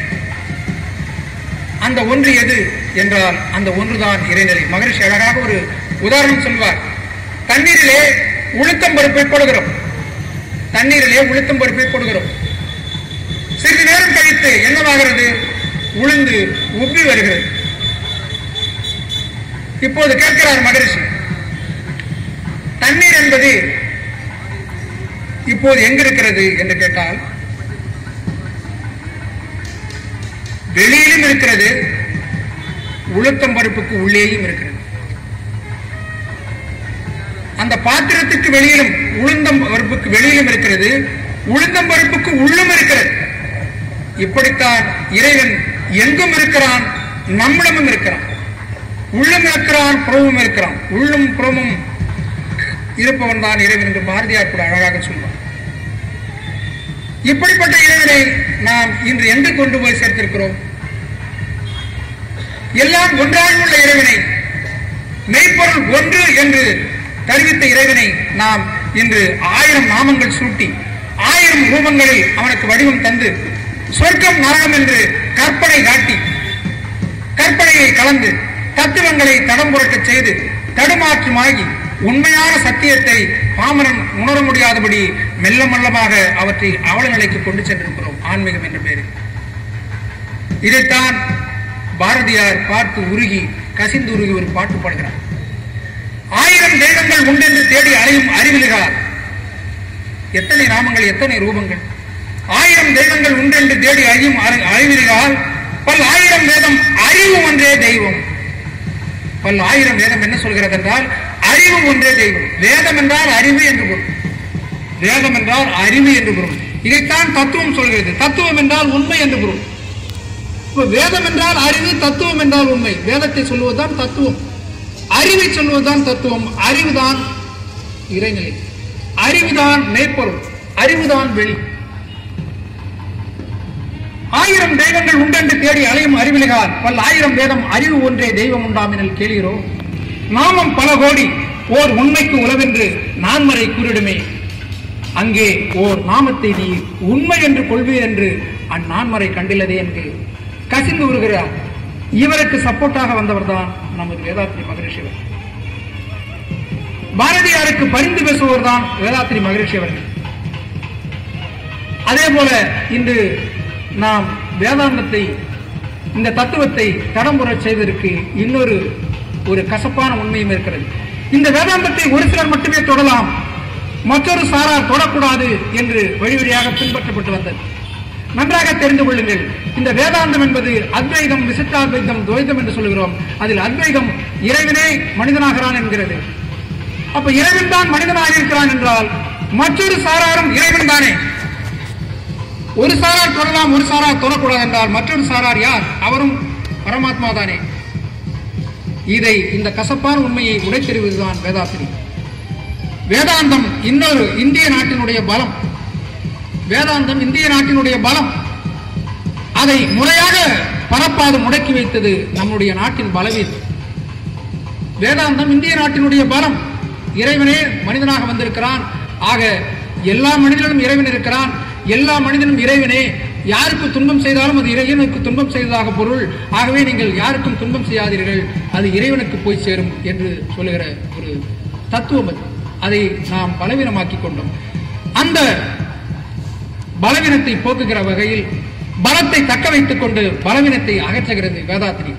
Speaker 1: அந்த ஒன்று எது என்றால் அந்த ஒன்றுதான் இறைநிலை மகரிஷி அழகாக ஒரு உதாரணம் சொல்வார் தண்ணீரிலே உளுத்தம் பருப்பை போடுகிறோம் தண்ணீரிலே உளுத்தம் பருப்பை போடுகிறோம் சிறிது நேரம் கழித்து என்னவாகிறது உளுந்து உப்பி வருகிறது இப்போது கேட்கிறார் மகரிஷி தண்ணீர் என்பது இப்போது எங்கிருக்கிறது என்று கேட்டால் வெளியிலும் இருக்கிறது உளுத்தம் பருப்புக்கு உள்ளேயும் இருக்கிறது அந்த பாத்திரத்துக்கு வெளியிலும் உளுந்தம் பருப்புக்கு வெளியிலும் இருக்கிறது உளுந்தம் பருப்புக்கு உள்ளும் இருக்கிறது இப்படித்தான் இறைவன் எங்கும் இருக்கிறான் நம்மிடமும் இருக்கிறான் உள்ளும் இருக்கிறான் புறமும் இருக்கிறான் உள்ளும் புறமும் இருப்பவன் தான் இறைவன் என்று பாரதியார் கூட அழகாக சொல்வார் இப்படிப்பட்ட இறைவனை நாம் இன்று எங்கு கொண்டு போய் சேர்த்திருக்கிறோம் எல்லாம் ஒன்றாக உள்ள இறைவனை மெய்ப்பொருள் ஒன்று என்று தெரிவித்த இறைவனை நாம் இன்று ஆயிரம் நாமங்கள் சூட்டி ஆயிரம் ரூபங்களில் அவனுக்கு வடிவம் தந்து சொர்க்கம் நரகம் என்று கற்பனை காட்டி கற்பனையை கலந்து தத்துவங்களை தடம் புரட்டச் செய்து தடுமாற்றமாகி உண்மையான சத்தியத்தை பாமரன் உணர முடியாதபடி மெல்ல மெல்லமாக அவற்றை அவல நிலைக்கு கொண்டு சென்றிருக்கிறோம் ஆன்மீகம் என்ற பெயரில் இதைத்தான் பாரதியார் பார்த்து உருகி கசிந்து உருகி ஒரு பாட்டு பாடுகிறார் ஆயிரம் தெய்வங்கள் உண்டென்று தேடி அலையும் அறிவிலுகிறார் எத்தனை நாமங்கள் எத்தனை ரூபங்கள் ஆயிரம் தெய்வங்கள் உண்டென்று தேடி அழியும் அறிவிலுகிறார் பல் ஆயிரம் வேதம் அறிவு ஒன்றே தெய்வம் பல் ஆயிரம் வேதம் என்ன சொல்கிறது என்றால் அறிவு ஒன்றே தெய்வம் வேதம் என்றால் அறிவு என்று பொருள் வேதம் என்றால் அறிவு என்று பொருள் இதைத்தான் தத்துவம் சொல்கிறது தத்துவம் என்றால் உண்மை என்று பொருள் இப்ப வேதம் என்றால் அறிவு தத்துவம் என்றால் உண்மை வேதத்தை சொல்வதுதான் தத்துவம் அறிவை சொல்வதுதான் தத்துவம் அறிவுதான் இறைநிலை அறிவுதான் மெய்ப்பொருள் அறிவுதான் வெளி ஆயிரம் தெய்வங்கள் உண்டென்று தேடி அலையும் அறிவிலுகார் பல் ஆயிரம் வேதம் அறிவு ஒன்றே தெய்வம் உண்டாமினல் கேளீரோ நாமம் பல கோடி ஓர் உண்மைக்கு உளவென்று நான்மறை கூறிடுமே அங்கே ஓர் நாமத்தை நீ உண்மை என்று கொள்வீர் என்று அந்நான்மறை கண்டில்லதே என்று கசிந்து உருகிறார் இவருக்கு சப்போர்ட்டாக வந்தவர் தான் நமது வேதாத்ரி மகரிஷி அவர்கள் பாரதியாருக்கு பரிந்து பேசுபவர் தான் வேதாத்ரி மகரிஷி அவர்கள் அதே போல இன்று நாம் வேதாந்தத்தை இந்த தத்துவத்தை தடம்புறச் செய்வதற்கு இன்னொரு ஒரு கசப்பான உண்மையும் இருக்கிறது இந்த வேதாந்தத்தை ஒரு சிலர் மட்டுமே தொடலாம் மற்றொரு சாரார் தொடக்கூடாது என்று வழி வழியாக பின்பற்றப்பட்டு வந்தது நன்றாக தெரிந்து கொள்ளுங்கள் இந்த வேதாந்தம் என்பது அத்வைதம் விசிட்டாத்வைதம் துவைதம் என்று சொல்கிறோம் அதில் அத்வைதம் இறைவனே மனிதனாகிறான் என்கிறது அப்ப இறைவன் தான் மனிதனாக இருக்கிறான் என்றால் மற்றொரு சாராரும் இறைவன் தானே ஒரு சாரார் தொடலாம் ஒரு சாரார் தொடக்கூடாது என்றால் மற்றொரு சாரார் யார் அவரும் பரமாத்மா தானே இதை இந்த கசப்பான உண்மையை உடைத்தெறிவதுதான் வேதாத்திரி வேதாந்தம் இன்னொரு இந்திய நாட்டினுடைய பலம் வேதாந்தம் இந்திய நாட்டினுடைய பலம் அதை முறையாக பரப்பாது முடக்கி வைத்தது நம்முடைய நாட்டின் பலவீனம் வேதாந்தம் இந்திய நாட்டினுடைய பலம் இறைவனே மனிதனாக வந்திருக்கிறான் ஆக எல்லா மனிதனும் இறைவன் இருக்கிறான் எல்லா மனிதனும் இறைவனே யாருக்கு துன்பம் செய்தாலும் அது இறைவனுக்கு துன்பம் செய்ததாக பொருள் ஆகவே நீங்கள் யாருக்கும் துன்பம் செய்யாதீர்கள் அது இறைவனுக்கு போய் சேரும் என்று சொல்லுகிற ஒரு தத்துவம் அது அதை நாம் பலவீனமாக்கிக் கொண்டோம் அந்த பலவீனத்தை போக்குகிற வகையில் பலத்தை தக்க வைத்துக் கொண்டு பலவீனத்தை அகற்றுகிறது வேதாத்திரி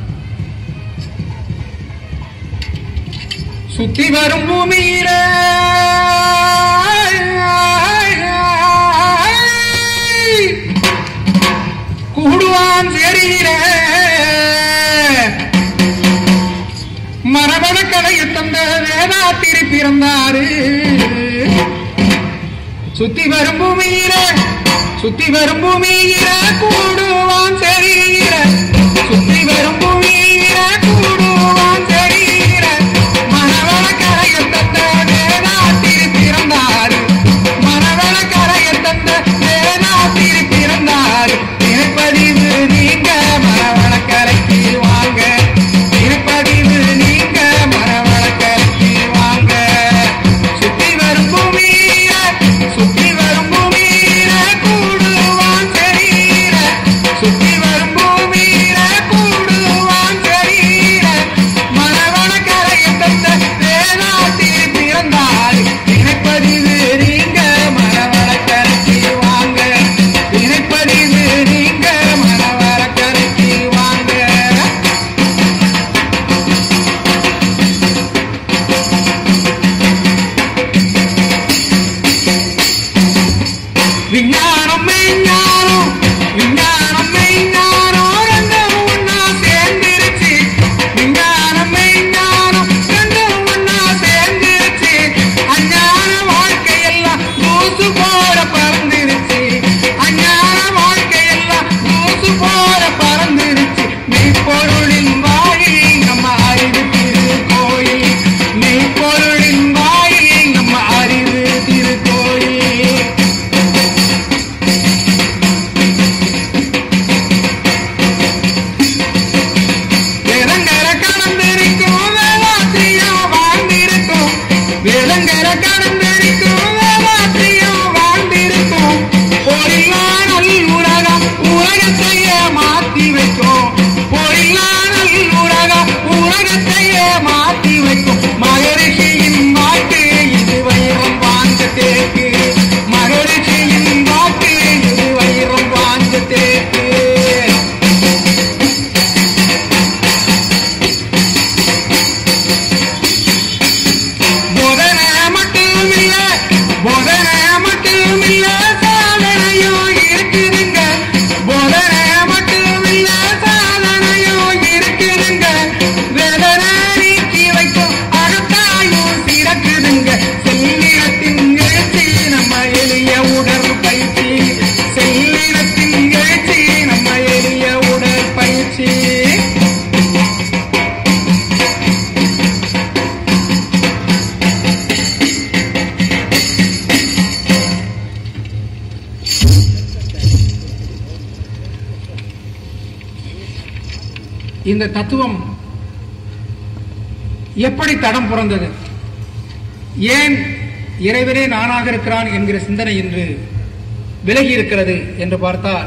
Speaker 1: சுத்தி வரும் பூமியில கூடுவான் சேரியில மரபண கலையை தந்த வேதாத்திரி பிறந்தாரு சுத்தி வரும் பூமியில சுத்தி வரும் பூமியில கூடுவான் சரியில சுத்தி வரும் பூமியில கூடுவான் சரியில மரவள கரையை தந்த வேதாத்திரி பிறந்தாரு மரவள கரையை தந்த வேதாத்திரி பிறந்தாரு திருப்பதிவு நீங்க மரவள கரைக்கு வாங்க திருப்பதிவு நீங்க மரவள கடந்திருக்கும் வேதாத்திரியம் வாழ்ந்திருக்கும் போரில்லா நல்லுலகம் உலகத்தையே மாத்தி வைக்கும் போரில்லா நல்லுலகம் உலகத்தையே மாத்தி வைக்கும் மகரிஷியின் வாக்கு இது வைரம் வாங்க தேக்கு மகரிஷியின் வாக்கு இது வைரம் வாங்க தேக்கு போதனை மட்டுமில்ல போதனை மட்டுமில்ல சாதனையும் இருக்குதுங்க போதனை மட்டுமில்ல சாதனையும் இருக்குதுங்க வேதனை நீக்கி வைக்கும் அகத்தாயும் சிறக்குதுங்க செல்லினத்தின் எழுச்சி நம்ம எளிய உடற்பயிற்சி செல்லினத்தின் எழுச்சி நம்ம எளிய உடற்பயிற்சி இந்த தத்துவம் எப்படி தடம் புரந்தது ஏன் இறைவனே நானாக இருக்கிறான் என்கிற சிந்தனை இன்று விலகி இருக்கிறது என்று பார்த்தால்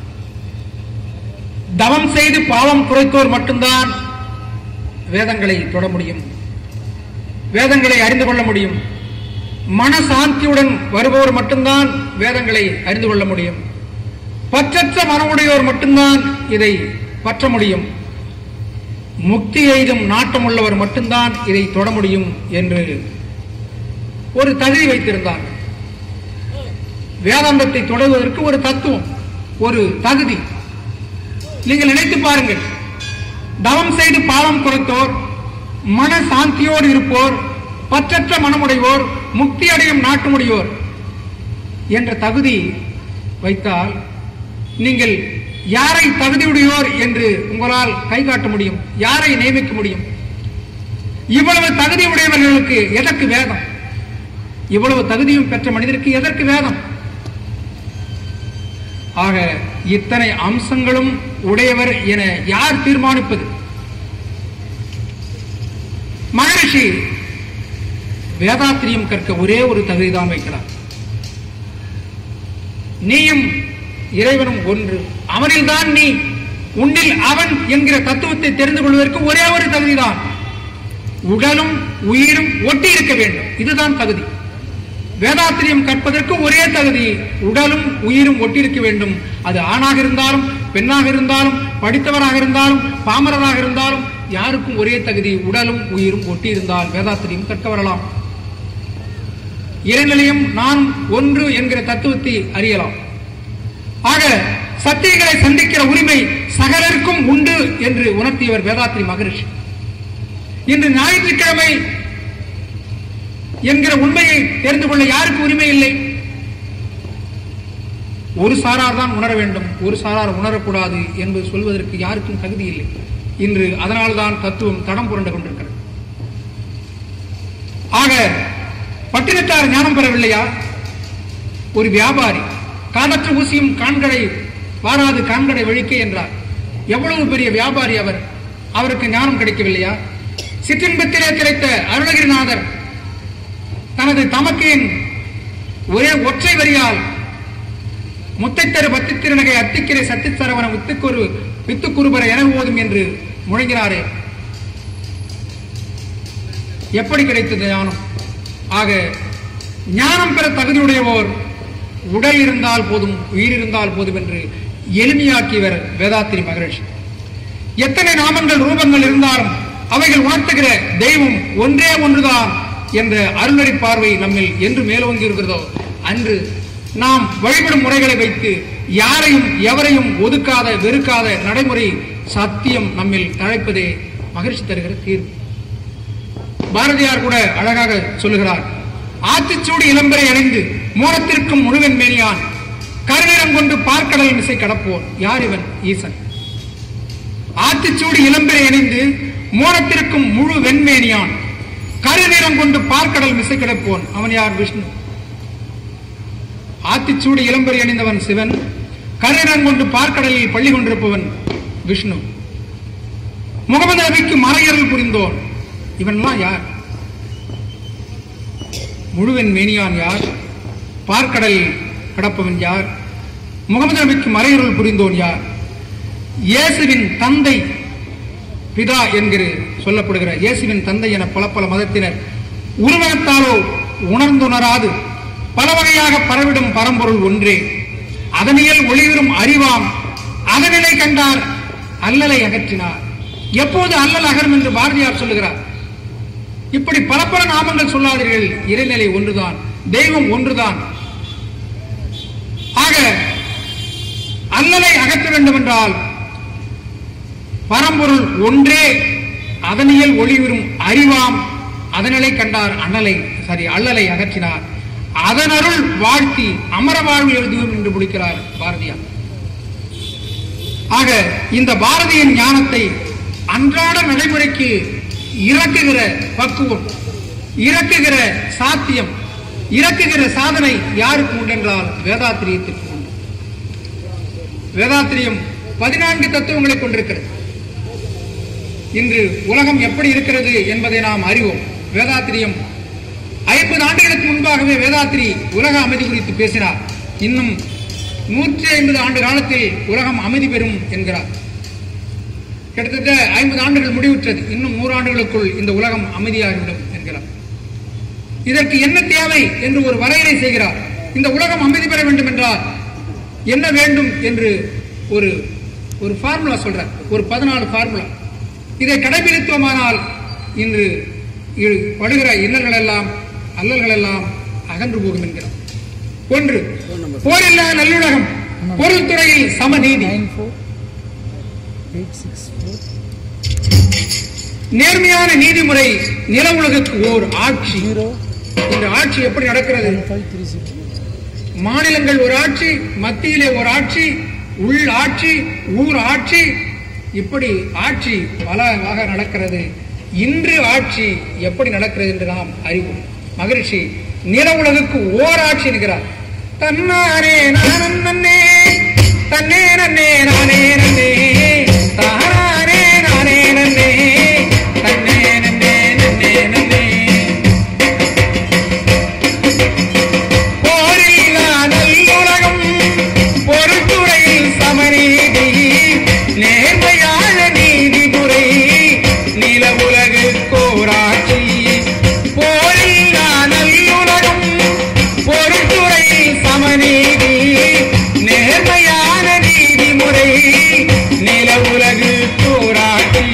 Speaker 1: தவம் செய்து பாவம் குறைத்தோர் மட்டும்தான் வேதங்களை தொட முடியும் வேதங்களை அறிந்து கொள்ள முடியும் மனசாந்தியுடன் வருபவர் மட்டும்தான் வேதங்களை அறிந்து கொள்ள முடியும் பற்றற்ற மனமுடையோர் மட்டும்தான் இதை பற்ற முடியும் முக்தி எய்தும் நாட்டம் உள்ளவர் மட்டும்தான் இதை தொட முடியும் என்று ஒரு தகுதி வைத்திருந்தார் வேதாந்தத்தை தொடர்வதற்கு ஒரு தத்துவம் ஒரு தகுதி நீங்கள் நினைத்து பாருங்கள் தவம் செய்து பாவம் குறைத்தோர் மன சாந்தியோடு இருப்போர் பற்றற்ற மனமுடையோர் முக்தி அடையும் நாட்டுமுடையோர் என்ற தகுதி வைத்தால் நீங்கள் யாரை தகுதியுடையோர் என்று உங்களால் கை காட்ட முடியும் யாரை நியமிக்க முடியும் இவ்வளவு தகுதி உடையவர்களுக்கு எதற்கு வேதம் இவ்வளவு தகுதியும் பெற்ற மனிதருக்கு எதற்கு வேதம் ஆக இத்தனை அம்சங்களும் உடையவர் என யார் தீர்மானிப்பது மகரிஷி வேதாத்திரியம் கற்க ஒரே ஒரு தகுதிதான் வைக்கிறார் நீயும் இறைவனும் ஒன்று அவனில்தான் நீ உன்னில் அவன் என்கிற தத்துவத்தை தெரிந்து கொள்வதற்கு ஒரே ஒரு தகுதிதான் உடலும் உயிரும் ஒட்டி இருக்க வேண்டும் இதுதான் தகுதி வேதாத்திரியம் கற்பதற்கு ஒரே தகுதி உடலும் உயிரும் ஒட்டியிருக்க வேண்டும் அது ஆணாக இருந்தாலும் பெண்ணாக இருந்தாலும் படித்தவராக இருந்தாலும் பாமரராக இருந்தாலும் யாருக்கும் ஒரே தகுதி உடலும் உயிரும் ஒட்டியிருந்தால் வேதாத்திரியம் கற்க வரலாம் இறைநிலையும் நான் ஒன்று என்கிற தத்துவத்தை அறியலாம் ஆக சத்தியங்களை சந்திக்கிற உரிமை சகலருக்கும் உண்டு என்று உணர்த்தியவர் வேதாத்திரி மகரிஷி இன்று ஞாயிற்றுக்கிழமை என்கிற உண்மையை தெரிந்து கொள்ள யாருக்கு உரிமை இல்லை ஒரு சாரார் தான் உணர வேண்டும் ஒரு சாரார் உணரக்கூடாது என்பது சொல்வதற்கு யாருக்கும் தகுதி இல்லை இன்று அதனால்தான் தத்துவம் தடம் புரண்டு கொண்டிருக்கிறது ஆக பட்டினத்தார் ஞானம் பெறவில்லையா ஒரு வியாபாரி காதற்ற ஊசியும் காண்கடை வாராது காண்கடை வழிக்கே என்றார் எவ்வளவு பெரிய வியாபாரி அவர் அவருக்கு ஞானம் கிடைக்கவில்லையா சிற்றின்பத்திலே திரைத்த அருணகிரிநாதர் தனது தமக்கையின் ஒரே ஒற்றை வரியால் முத்தைத்தரு பத்தித்திருநகை அத்திக்கிரை சத்திச்சரவண வித்துக்குரு வித்துக்குருபர என ஓதும் என்று முழங்கினாரே எப்படி கிடைத்தது ஞானம் ஆக ஞானம் பெற தகுதியுடையவோர் உடல் இருந்தால் போதும் உயிர் இருந்தால் போதும் என்று எளிமையாக்கியவர் வேதாத்திரி மகரிஷி எத்தனை நாமங்கள் ரூபங்கள் இருந்தாலும் அவைகள் உணர்த்துகிற தெய்வம் ஒன்றே ஒன்றுதான் என்ற அருளறி பார்வை நம்மில் என்று மேலோங்கி இருக்கிறதோ அன்று நாம் வழிபடும் முறைகளை வைத்து யாரையும் எவரையும் ஒதுக்காத வெறுக்காத நடைமுறை சத்தியம் நம்மில் தழைப்பதே மகிழ்ச்சி தருகிற தீர்வு பாரதியார் கூட அழகாக சொல்லுகிறார் ஆத்திச்சூடி இளம்பரை அணிந்து மோனத்திற்கும் முழுவன் மேனியான் கருநிறம் கொண்டு பார்க்கடல் மிசை கடப்போன் யார் இவன் ஈசன் ஆத்திச்சூடி இளம்பெறை அணிந்து மோனத்திற்கும் முழு வெண்மேனியான் கருநிறம் கொண்டு பார்க்கடல் மிசை கிடப்போன் அவன் யார் விஷ்ணு ஆத்திச்சூடி இளம்பெறை அணிந்தவன் சிவன் கருநிறம் கொண்டு பார்க்கடலில் பள்ளி கொண்டிருப்பவன் விஷ்ணு முகமது நபிக்கு மறையருள் புரிந்தோன் இவன்லாம் யார் முழுவன் மேனியான் யார் பார்க்கடல் கடப்பவன் யார் முகமது நபிக்கு மறையுருள் புரிந்தோன் யார் இயேசுவின் தந்தை பிதா என்கிற சொல்லப்படுகிற இயேசுவின் தந்தை என பல பல மதத்தினர் உருவகத்தாலோ உணர்ந்துணராது பல வகையாக பரவிடும் பரம்பொருள் ஒன்றே அதனியல் ஒளிவரும் அறிவாம் அதனிலை கண்டார் அல்லலை அகற்றினார் எப்போது அல்லல் அகரும் என்று பாரதியார் சொல்லுகிறார் இப்படி பல பல நாமங்கள் சொல்லாதீர்கள் இறைநிலை ஒன்றுதான் தெய்வம் ஒன்றுதான் ஆக அல்லலை அகற்ற வேண்டும் என்றால் பரம்பொருள் ஒன்றே அதனியல் ஒளிவிரும் அறிவாம் அதனலை கண்டார் அண்ணலை சாரி அல்லலை அகற்றினார் அதனருள் வாழ்த்தி அமர வாழ்வு எழுதுவோம் என்று முடிக்கிறார் பாரதியார் ஆக இந்த பாரதியின் ஞானத்தை அன்றாட நடைமுறைக்கு இறக்குகிற பக்குவம் இறக்குகிற சாத்தியம் இறக்குகிற சாதனை யாருக்கு உண்டென்றால் வேதாத்திரியத்திற்கு உண்டு வேதாத்திரியம் பதினான்கு தத்துவங்களை கொண்டிருக்கிறது இன்று உலகம் எப்படி இருக்கிறது என்பதை நாம் அறிவோம் வேதாத்திரியம் ஐம்பது ஆண்டுகளுக்கு முன்பாகவே வேதாத்திரி உலக அமைதி குறித்து பேசினார் இன்னும் நூற்றி ஐம்பது ஆண்டு காலத்தில் உலகம் அமைதி பெறும் என்கிறார் கிட்டத்தட்ட ஐம்பது ஆண்டுகள் முடிவுற்றது இன்னும் நூறு ஆண்டுகளுக்குள் இந்த உலகம் அமைதியாகிவிடும் என்கிறார் இதற்கு என்ன தேவை என்று ஒரு வரையறை செய்கிறார் இந்த உலகம் அமைதி பெற வேண்டும் என்றால் என்ன வேண்டும் என்று ஒரு ஒரு ஃபார்முலா சொல்றார் ஒரு பதினாலு ஃபார்முலா இதை கடைபிடித்தோமானால் இன்று இ- படுகிற இன்னல்கள் எல்லாம் அல்லல்கள் எல்லாம் அகன்று போகும் என்கிறார் ஒன்று போரில்லா நல்லுலகம் பொருள் துறையில் சமநீதி
Speaker 3: nine four eight six four
Speaker 1: நேர்மையான நீதிமுறை நில உலகுக்கு ஓர் ஆட்சி
Speaker 3: zero
Speaker 1: இந்த ஆட்சி எப்படி நடக்கிறது
Speaker 3: one five three zero.
Speaker 1: மாநிலங்கள் ஒரு ஆட்சி மத்தியிலே ஒரு ஆட்சி உள் ஆட்சி ஊர் ஆட்சி இப்படி ஆட்சி பலவாக நடக்கிறது இன்று ஆட்சி எப்படி நடக்கிறது என்று நாம் அறிவோம் மகரிஷி நில உலகுக்கு ஓர் ஆட்சி என்கிறார் தன்னாரே நானன் நன்னே தன்னே நன்னே நானே நன்னே தானாரே நானே நன்னே தன்னே நன்னே நன்னே நன்னே போரில்லா நல்லுலகம் பொறுத்துறையில் சமநீதி நேர்மையான நீதிமுறை நில உலகு கோராட்சி போரில்லா நல்லுலகம் பொறுத்துறையில் சமநீதி நேர்மையான நீதிமுறை நில உலகு கோராட்சி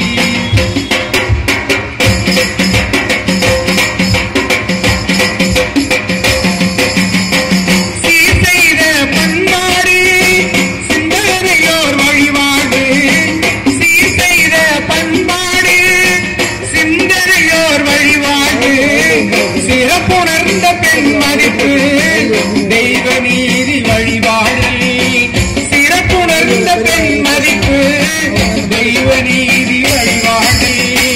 Speaker 1: சீர் செய்த பண்பாடு சிந்தனையோர் வழிபாடு சீர் செய்த பண்பாடு சிந்தனையோர் வழிபாடு சிறப்புணர்ந்த பெண் மதிப்பு தெய்வ நீதி வழிபாடு சிறப்புணர்ந்த பெண் மதிப்பு தெய்வ நீதி வழிபாடு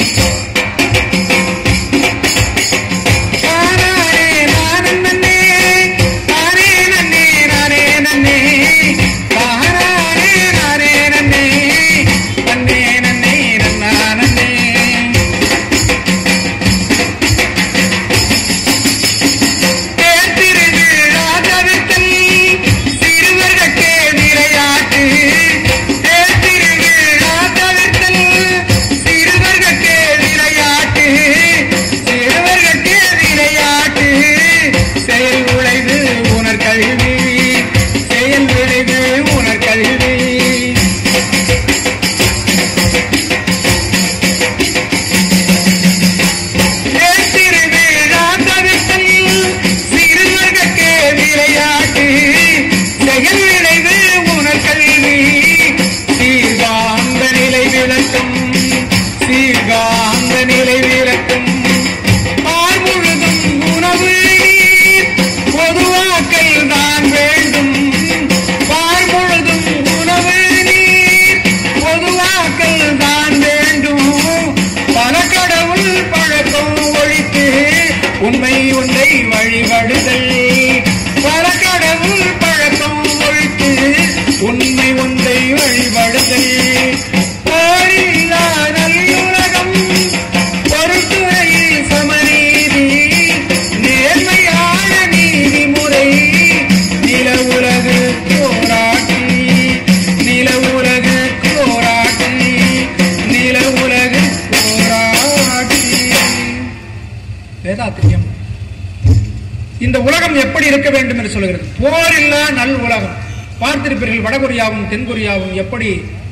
Speaker 1: தானாரே நானே நன்னே, தானே நன்னே நானே நன்னே, தானாரே நானே நன்னே, தன்னே நன்னே நன்னா நன்னே. தேர்திருவிழா தவிர்த்தல் சிறுவர்கட்கே விளையாட்டு. தேர்திருவிழா தவிர்த்தல் சிறுவர்கட்கே விளையாட்டு. சிறுவர்கட்கே விளையாட்டு. செயல் விளைவு உணர் கல்வி செயல் விளைவு உணர் கல்வி திருவிழா தவிர்த்தல் சிறுவர்கட்கே விளையாட்டு செயல் விளைவு உணர் கல்வி சீர்காந்த நிலை விளக்கம் சீர்காந்த நிலை விளக்கம் பால் முழுதும் உணவு நீர் பொதுவாக்கல் தான் வேண்டும் பால் முழுதும் உணவு நீர் பொதுவாக்கல் தான் வேண்டும் பல கடவுள் பழக்கம் ஒழித்து உண்மை ஒன்றை வழிபடுதல் பல கடவுள் பழக்கம் ஒழித்து உண்மை ஒன்றை வழிபடுதல் போரில்லா நல்லுலகம் பொறுத்துறையில் சமநீதி இந்த உலகம் எப்படி இருக்க வேண்டும் என்று சொல்கிறது போரில்லா நல் உலகம் பார்த்திருப்பீர்கள் வடகொரியாவும் தென்கொரியாவும் எப்படி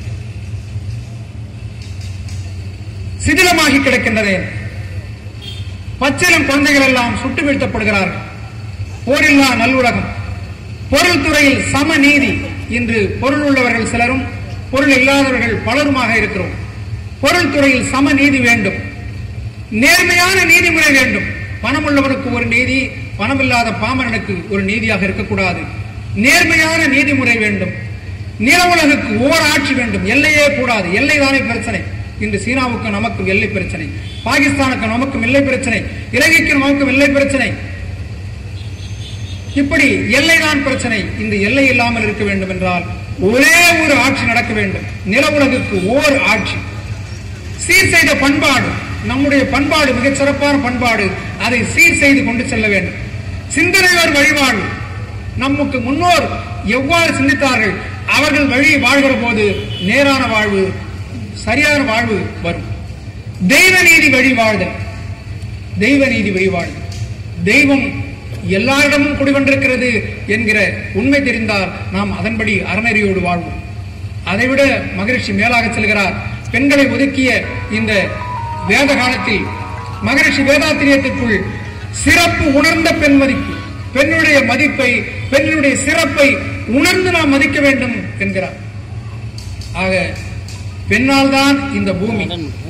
Speaker 1: சிதிலமாகி கிடக்கின்றது பச்சிலம் குழந்தைகள் எல்லாம் சுட்டு வீழ்த்தப்படுகிறார்கள் போரில்லா நல்லுலகம் பொருள் துறையில் சம நீதி இன்று பொருள் உள்ளவர்கள் சிலரும் பொருள் இல்லாதவர்கள் பலருமாக இருக்கிறோம் பொருள் துறையில் சம நீதி வேண்டும் நேர்மையான நீதிமுறை வேண்டும் பணம் உள்ளவனுக்கு ஒரு நீதி பணமில்லாத பாமரனுக்கு ஒரு நீதியாக இருக்கக்கூடாது நேர்மையான நீதிமுறை வேண்டும் நில உலகுக்கு ஓர் ஆட்சி வேண்டும் எல்லையே கூடாது எல்லை தானே பிரச்சனை இன்று சீனாவுக்கு நமக்கும் எல்லை பிரச்சனை பாகிஸ்தானுக்கு நமக்கும் எல்லை பிரச்சனை இலங்கைக்கு நமக்கும் எல்லை பிரச்சனை இப்படி எல்லைதான் பிரச்சனை இந்த எல்லை இல்லாமல் இருக்க வேண்டும் என்றால் ஒரே ஒரு ஆட்சி நடக்க வேண்டும் நில உலகுக்கு ஓர் ஆட்சி சீர் செய்த பண்பாடு நம்முடைய பண்பாடு மிகச் சிறப்பான பண்பாடு அதை சீர் செய்து கொண்டு செல்ல வேண்டும் சிந்தனையோர் வழிவாழ்வு நமக்கு முன்னோர் எவ்வாறு சிந்தித்தார்கள் அவர்கள் வழி வாழ்கிற போது நேரான வாழ்வு சரியான வாழ்வு வரும் தெய்வ நீதி வழி வாழ்தல் தெய்வ நீதி வழி வாழ்தல் தெய்வம் எல்லாரிடமும் குடிகொண்டிருக்கிறது என்கிற உண்மை தெரிந்தால் நாம் அதன்படி அறநெறியோடு வாழ்வோம் அதைவிட மகரிஷி மேலாக செல்கிறார் பெண்களை ஒதுக்கிய இந்த வேத காலத்தில் மகரிஷி வேதாத்திரியத்திற்குள் சிறப்பு உணர்ந்த பெண் மதிப்பு பெண்ணுடைய மதிப்பை பெண்ணுடைய சிறப்பை உணர்ந்து நாம் மதிக்க வேண்டும் என்கிறார் ஆக பெண்ணால் தான் இந்த பூமி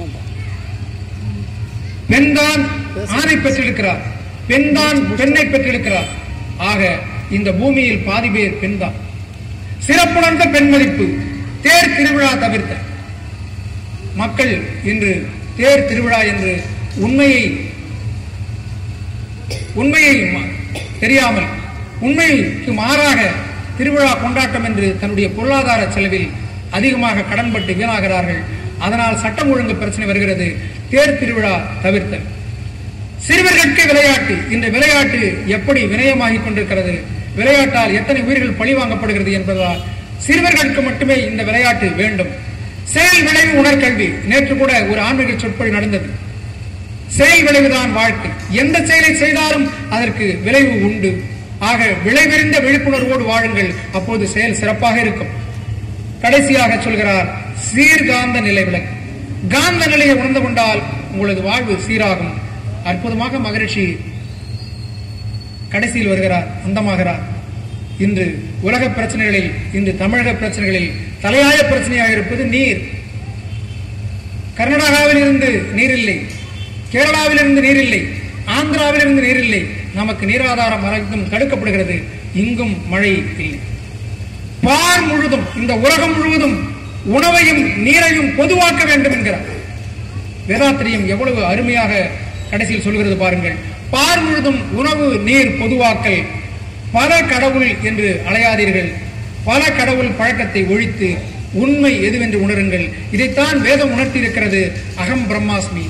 Speaker 1: பெண்தான் ஆணை பெற்றிருக்கிறார் பெண்தான் பெண்ணை பெற்றிருக்கிறார் ஆக இந்த பூமியில் பாதி பேர் பெண்தான் சிறப்புணர்ந்த பெண் மதிப்பு தேர் திருவிழா தவிர்த்த மக்கள் இன்று தேர் திருவிழா என்று உண்மையை உண்மையை ம- தெரியாமல் உண்மைக்கு மாறாக திருவிழா கொண்டாட்டம் என்று தன்னுடைய பொருளாதார செலவில் அதிகமாக கடன்பட்டு வீணாகிறார்கள் அதனால் சட்டம் ஒழுங்கு பிரச்சனை வருகிறது தேர் திருவிழா தவிர்த்தல் சிறுவர்களுக்கு விளையாட்டு இந்த விளையாட்டு எப்படி வினயமாகிக் கொண்டிருக்கிறது விளையாட்டால் எத்தனை உயிர்கள் பழிவாங்கப்படுகிறது என்பதால் சிறுவர்களுக்கு மட்டுமே இந்த விளையாட்டு வேண்டும் செயல் விளைவு உணர்கல்வி நேற்று கூட ஒரு ஆன்மீக சொற்பொழி நடந்தது செயல் விளைவுதான் வாழ்க்கை எந்த செயலை செய்தாலும் அதற்கு விளைவு உண்டு ஆக விளைவெறிந்த விழிப்புணர்வோடு வாழுங்கள் அப்போது செயல் சிறப்பாக இருக்கும் கடைசியாக சொல்கிறார் சீர்காந்த நிலை விளக்கு காந்த நிலையை உணர்ந்து கொண்டால் உங்களது வாழ்வு சீராகும் அற்புதமாக மகரிஷி கடைசியில் வருகிறார் அந்தமாகிறார் இன்று உலக பிரச்சனைகளில் இன்று தமிழக பிரச்சனைகளில் தலையாய பிரச்சனையாக இருப்பது நீர் கர்நாடகாவில் இருந்து நீர் இல்லை கேரளாவில் இருந்து நீர் இல்லை ஆந்திராவில் இருந்து நீர் இல்லை நமக்கு நீராதாரம் அனைத்தும் தடுக்கப்படுகிறது இங்கும் மழை இல்லை பார் முழுதும் இந்த உலகம் முழுவதும் உணவையும் நீரையும் பொதுவாக்க வேண்டும் என்கிறார் வேதாத்திரியம் எவ்வளவு அருமையாக கடைசியில் சொல்கிறது பாருங்கள் பார் முழுதும் உணவு நீர் பொதுவாக்கல் பல கடவுள் என்று அலையாதீர்கள் பல கடவுள் பழக்கத்தை ஒழித்து உண்மை எதுவென்று உணருங்கள் இதைத்தான் வேதம் உணர்த்தி இருக்கிறது அகம் பிரம்மாஸ்மி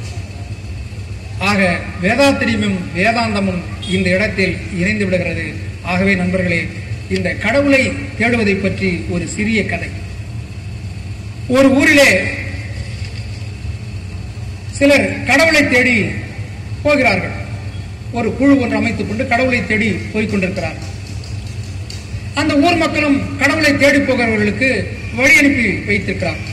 Speaker 1: ஆக வேதாத்திரியமும் வேதாந்தமும் இந்த இடத்தில் இணைந்து விடுகிறது ஆகவே நண்பர்களே இந்த கடவுளை தேடுவதை பற்றி ஒரு சிறிய கதை ஒரு ஊரிலே சிலர் கடவுளை தேடி போகிறார்கள் ஒரு குழு ஒன்று அமைத்துக் கொண்டு கடவுளை தேடி போய்க் கொண்டிருக்கிறார்கள் அந்த ஊர் மக்களும் கடவுளை தேடி போகிறவர்களுக்கு வழி அனுப்பி வைத்திருக்கிறார்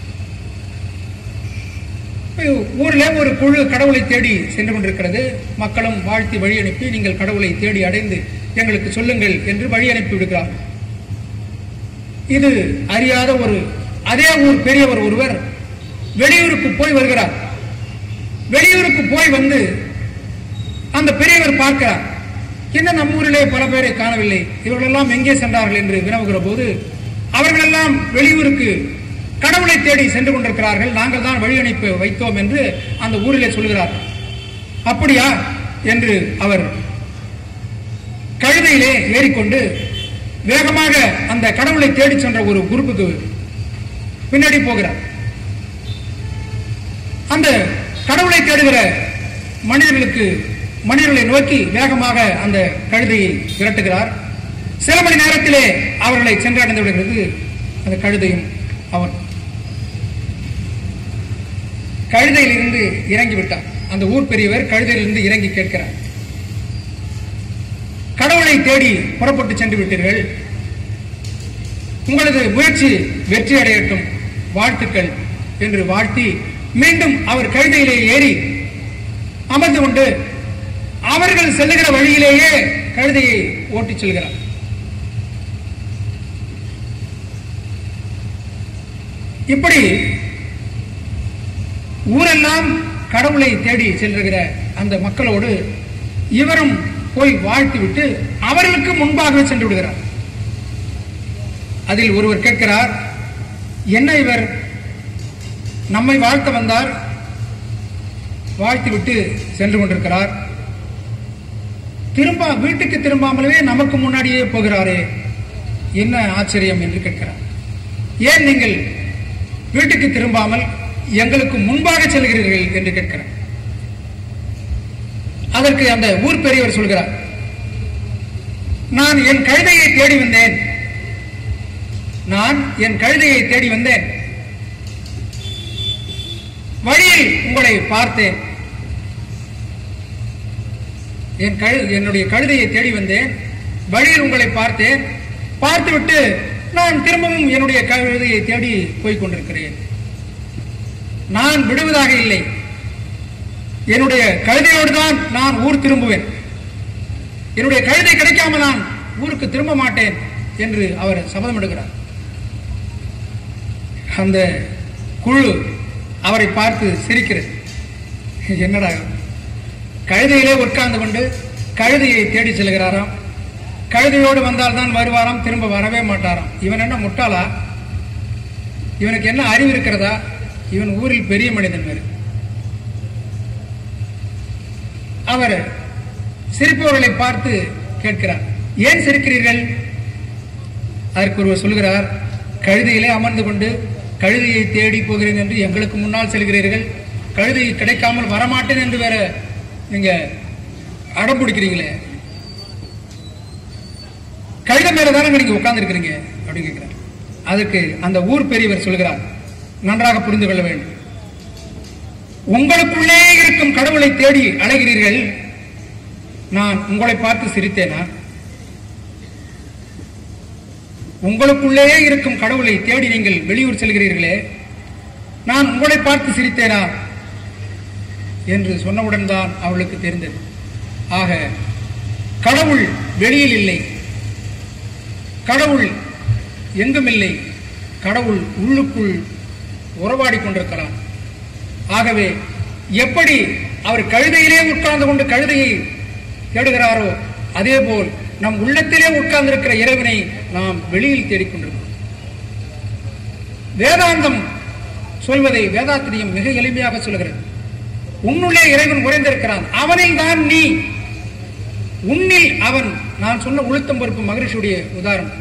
Speaker 1: ஊரிலே ஒரு குழு கடவுளை தேடி சென்று கொண்டிருக்கிறது மக்களும் வாழ்த்தி வழி அனுப்பி நீங்கள் கடவுளை தேடி அடைந்து எங்களுக்கு சொல்லுங்கள் என்று வழி அனுப்பி விடுகிறார் இது அறியாத ஒரு அதே ஊர் பெரியவர் ஒருவர் வெளியூருக்கு போய் வருகிறார் வெளியூருக்கு போய் வந்து அந்த பெரியவர் பார்க்கிறார் என்ன நம்ம ஊரிலே பல பேரை காணவில்லை இவர்களெல்லாம் எங்கே சென்றார்கள் என்று வினவுகிற போது அவர்களெல்லாம் வெளியூருக்கு கடவுளை தேடி சென்று கொண்டிருக்கிறார்கள் நாங்கள் தான் வழி அனுப்பி வைத்தோம் என்று அந்த ஊரிலே சொல்கிறார் அப்படியா என்று அவர் கழுதையிலே ஏறிக்கொண்டு வேகமாக அந்த கடவுளை தேடி சென்ற ஒரு குரூப்புக்கு பின்னாடி போகிறார் அந்த கடவுளை தேடுகிற மனிதர்களுக்கு மனிதர்களை நோக்கி வேகமாக அந்த கழுதையை விரட்டுகிறார் சில மணி நேரத்திலே அவர்களை சென்றடைந்து விடுகிறது அந்த கழுதையும் அவன் கழுதையிலிருந்து இறங்கி விட்டார் அந்த ஊர் பெரியவர் கழுதையிலிருந்து இறங்கி கேட்கிறார் கடவுளை தேடி புறப்பட்டு சென்று விட்டீர்கள் உங்களது முயற்சி வெற்றி அடையட்டும் வாழ்த்துக்கள் என்று வாழ்த்தி மீண்டும் அவர் கழுதையிலே ஏறி அமர்ந்து கொண்டு அவர்கள் செல்லுகிற வழியிலேயே கழுதையை ஓட்டிச் செல்கிறார் இப்படி ஊரெல்லாம் கடவுளை தேடி செல்லுகிற அந்த மக்களோடு இவரும் போய் வாழ்த்து விட்டு அவர்களுக்கு முன்பாகவே சென்று விடுகிறார் அதில் ஒருவர் கேட்கிறார் என்ன இவர் நம்மை வாழ்த்த வந்தார் வாழ்த்து விட்டு சென்று கொண்டிருக்கிறார் திரும்ப வீட்டுக்கு திரும்பாமலே நமக்கு முன்னாடியே போகிறாரே என்ன ஆச்சரியம் என்று கேட்கிறார் ஏன் நீங்கள் வீட்டுக்கு திரும்பாமல் எங்களுக்கு முன்பாக செல்கிறீர்கள் என்று கேட்கிறார் அதற்கு அந்த ஊர் பெரியவர் சொல்கிறார் நான் என் கழுதையை தேடி வந்தேன் நான் என் கழுதையை தேடி வந்தேன் வழியில் உங்களை பார்த்தேன் என் கழு என்னுடைய கழுதையை தேடி வந்தேன் வழியில் உங்களை பார்த்தேன் பார்த்துவிட்டு நான் திரும்பவும் என்னுடைய கழுதையை தேடி போய்க் கொண்டிருக்கிறேன் நான் விடுவதாக இல்லை என்னுடைய கழுதையோடு தான் நான் ஊர் திரும்புவேன் என்னுடைய கழுதை கிடைக்காம நான் ஊருக்கு திரும்ப மாட்டேன் என்று அவர் சபதம் எடுக்கிறார் அந்த குழு அவரை பார்த்து சிரிக்கிறது என்னடா கழுதையிலே உட்கார்ந்து கொண்டு கழுதையை தேடி செல்கிறாராம் கழுதையோடு வந்தால்தான் வருவாராம் திரும்ப வரவே மாட்டாராம் இவன் என்ன முட்டாளா இவனுக்கு என்ன அறிவு இருக்கிறதா இவன் ஊரில் பெரிய மனிதன் வேறு அவர் சிரிப்பவர்களை பார்த்து கேட்கிறார் ஏன் சிரிக்கிறீர்கள் அதற்கு ஒருவர் சொல்கிறார் கழுதையிலே அமர்ந்து கொண்டு கழுதையை தேடி போகிறேன் என்று எங்களுக்கு முன்னால் செல்கிறீர்கள் கழுதை கிடைக்காமல் வரமாட்டேன் என்று வேற நீங்க அடம் பிடிக்கிறீங்களே கழுதை மேல தானே நீங்க உட்கார்ந்து இருக்கிறீங்க அப்படின்னு கேட்கிறார் அதுக்கு அந்த ஊர் பெரியவர் சொல்கிறார் நன்றாக புரிந்து கொள்ள வேண்டும் உங்களுக்குள்ளே இருக்கும் கடவுளை தேடி அலைகிறீர்கள் நான் உங்களை பார்த்து சிரித்தேனா உங்களுக்குள்ளே இருக்கும் கடவுளை தேடி நீங்கள் வெளியூர் செல்கிறீர்களே நான் உங்களை பார்த்து சிரித்தேனா என்று சொன்னவுடன் தான் அவளுக்கு தெரிந்தது ஆக கடவுள் வெளியில் இல்லை கடவுள் எங்கும் இல்லை கடவுள் உள்ளுக்குள் உறவாடி கொண்டிருக்கிறார் ஆகவே எப்படி அவர் கழுதையிலே உட்கார்ந்து கொண்டு கழுதையை தேடுகிறாரோ அதேபோல் நம் உள்ளத்திலே உட்கார்ந்திருக்கிற இறைவனை நாம் வெளியில் தேடிக்கொண்டிருக்கிறோம் வேதாந்தம் சொல்வதை வேதாத்திரியம் மிக எளிமையாக சொல்கிறது உன்னுள்ளே இறைவன் உறைந்திருக்கிறான் அவனில் தான் நீ உன்னில் அவன் நான் சொன்ன உளுத்தம் பருப்பு மகரிஷியுடைய உதாரணம்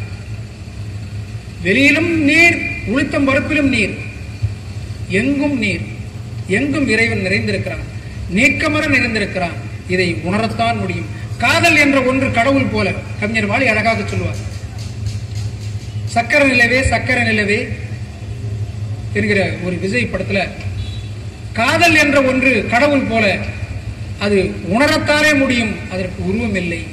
Speaker 1: வெளியிலும் நீர் உளுத்தம் பருப்பிலும் நீர் எங்கும் நீர் எங்கும் இறைவன் நிறைந்திருக்கிறான் நீக்கமர நிறைந்திருக்கிறான் இதை உணரத்தான் முடியும் காதல் என்ற ஒன்று கடவுள் போல கவிஞர் வாலி அழகாக சொல்லுவார் சக்கர நிலவே சக்கர நிலவே என்கிற ஒரு விஜய் படத்துல காதல் என்ற ஒன்று கடவுள் போல அது உணரத்தானே முடியும் அதற்கு உருவம் இல்லை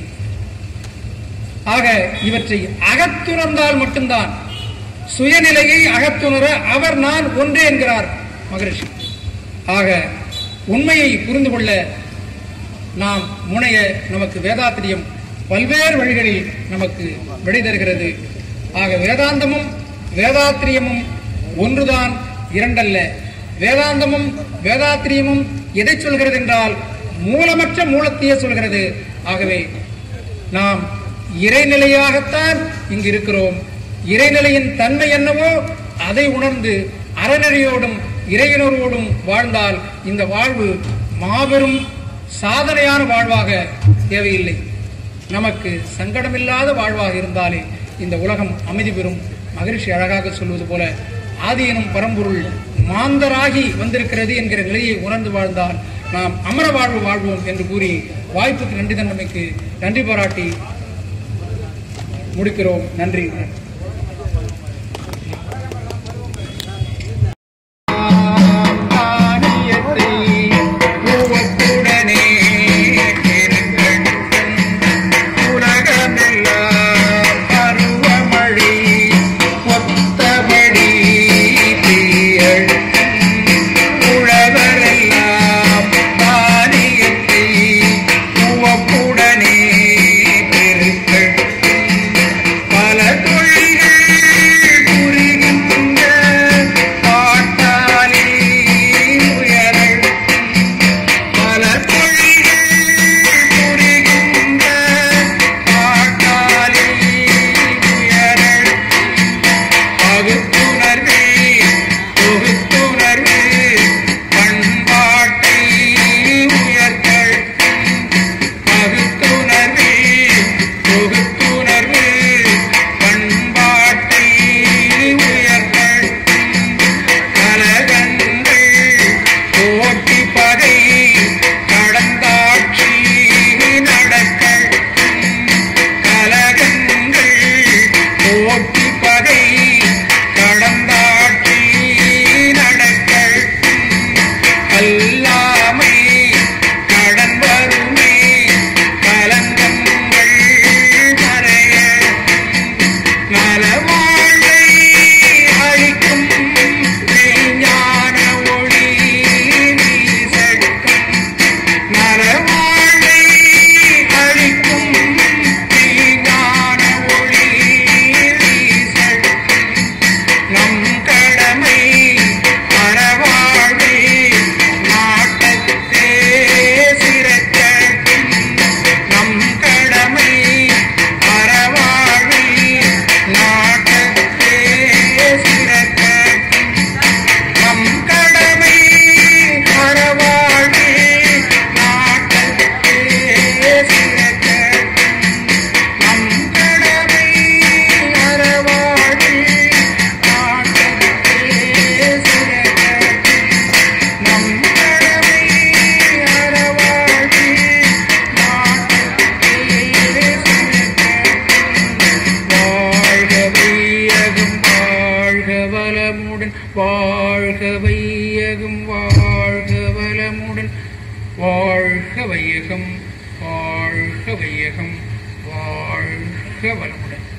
Speaker 1: ஆக இவற்றை அகத்துணர்ந்தால் மட்டும்தான் சுயநிலையை அகத்துணர அவர் நான் ஒன்றே என்கிறார் மகரிஷி ஆக உண்மையை புரிந்து கொள்ள நாம் முனைய நமக்கு வேதாத்திரியம் பல்வேறு வழிகளில் நமக்கு விடை தருகிறது ஆக வேதாந்தமும் வேதாத்திரியமும் ஒன்றுதான் இரண்டல்ல வேதாந்தமும் வேதாத்திரியமும் எதை சொல்கிறது என்றால் மூலமற்ற மூலத்தையே சொல்கிறது ஆகவே நாம் இறைநிலையாகத்தான் இங்கு இருக்கிறோம் இறைநிலையின் தன்மை என்னவோ அதை உணர்ந்து அறநெறியோடும் இறையுணர்வோடும் வாழ்ந்தால் இந்த வாழ்வு மாபெரும் சாதனையான வாழ்வாக தேவையில்லை நமக்கு சங்கடமில்லாத வாழ்வாக இருந்தாலே இந்த உலகம் அமைதி பெறும் மகிழ்ச்சி அழகாக சொல்வது போல ஆதியனும் பரம்பொருள் மாந்தராகி வந்திருக்கிறது என்கிற நிலையை உணர்ந்து வாழ்ந்தால் நாம் அமர வாழ்வு வாழ்வோம் என்று கூறி வாய்ப்புக்கு நன்றி தந்தமைக்கு நன்றி பாராட்டி முடிக்கிறோம் நன்றி ஆணியத்தை உவப்புடனே திருக்கட்டும் உலகமே வாழ்க வையகம் வாழ்க வையகம் வாழ்க வளமுடன்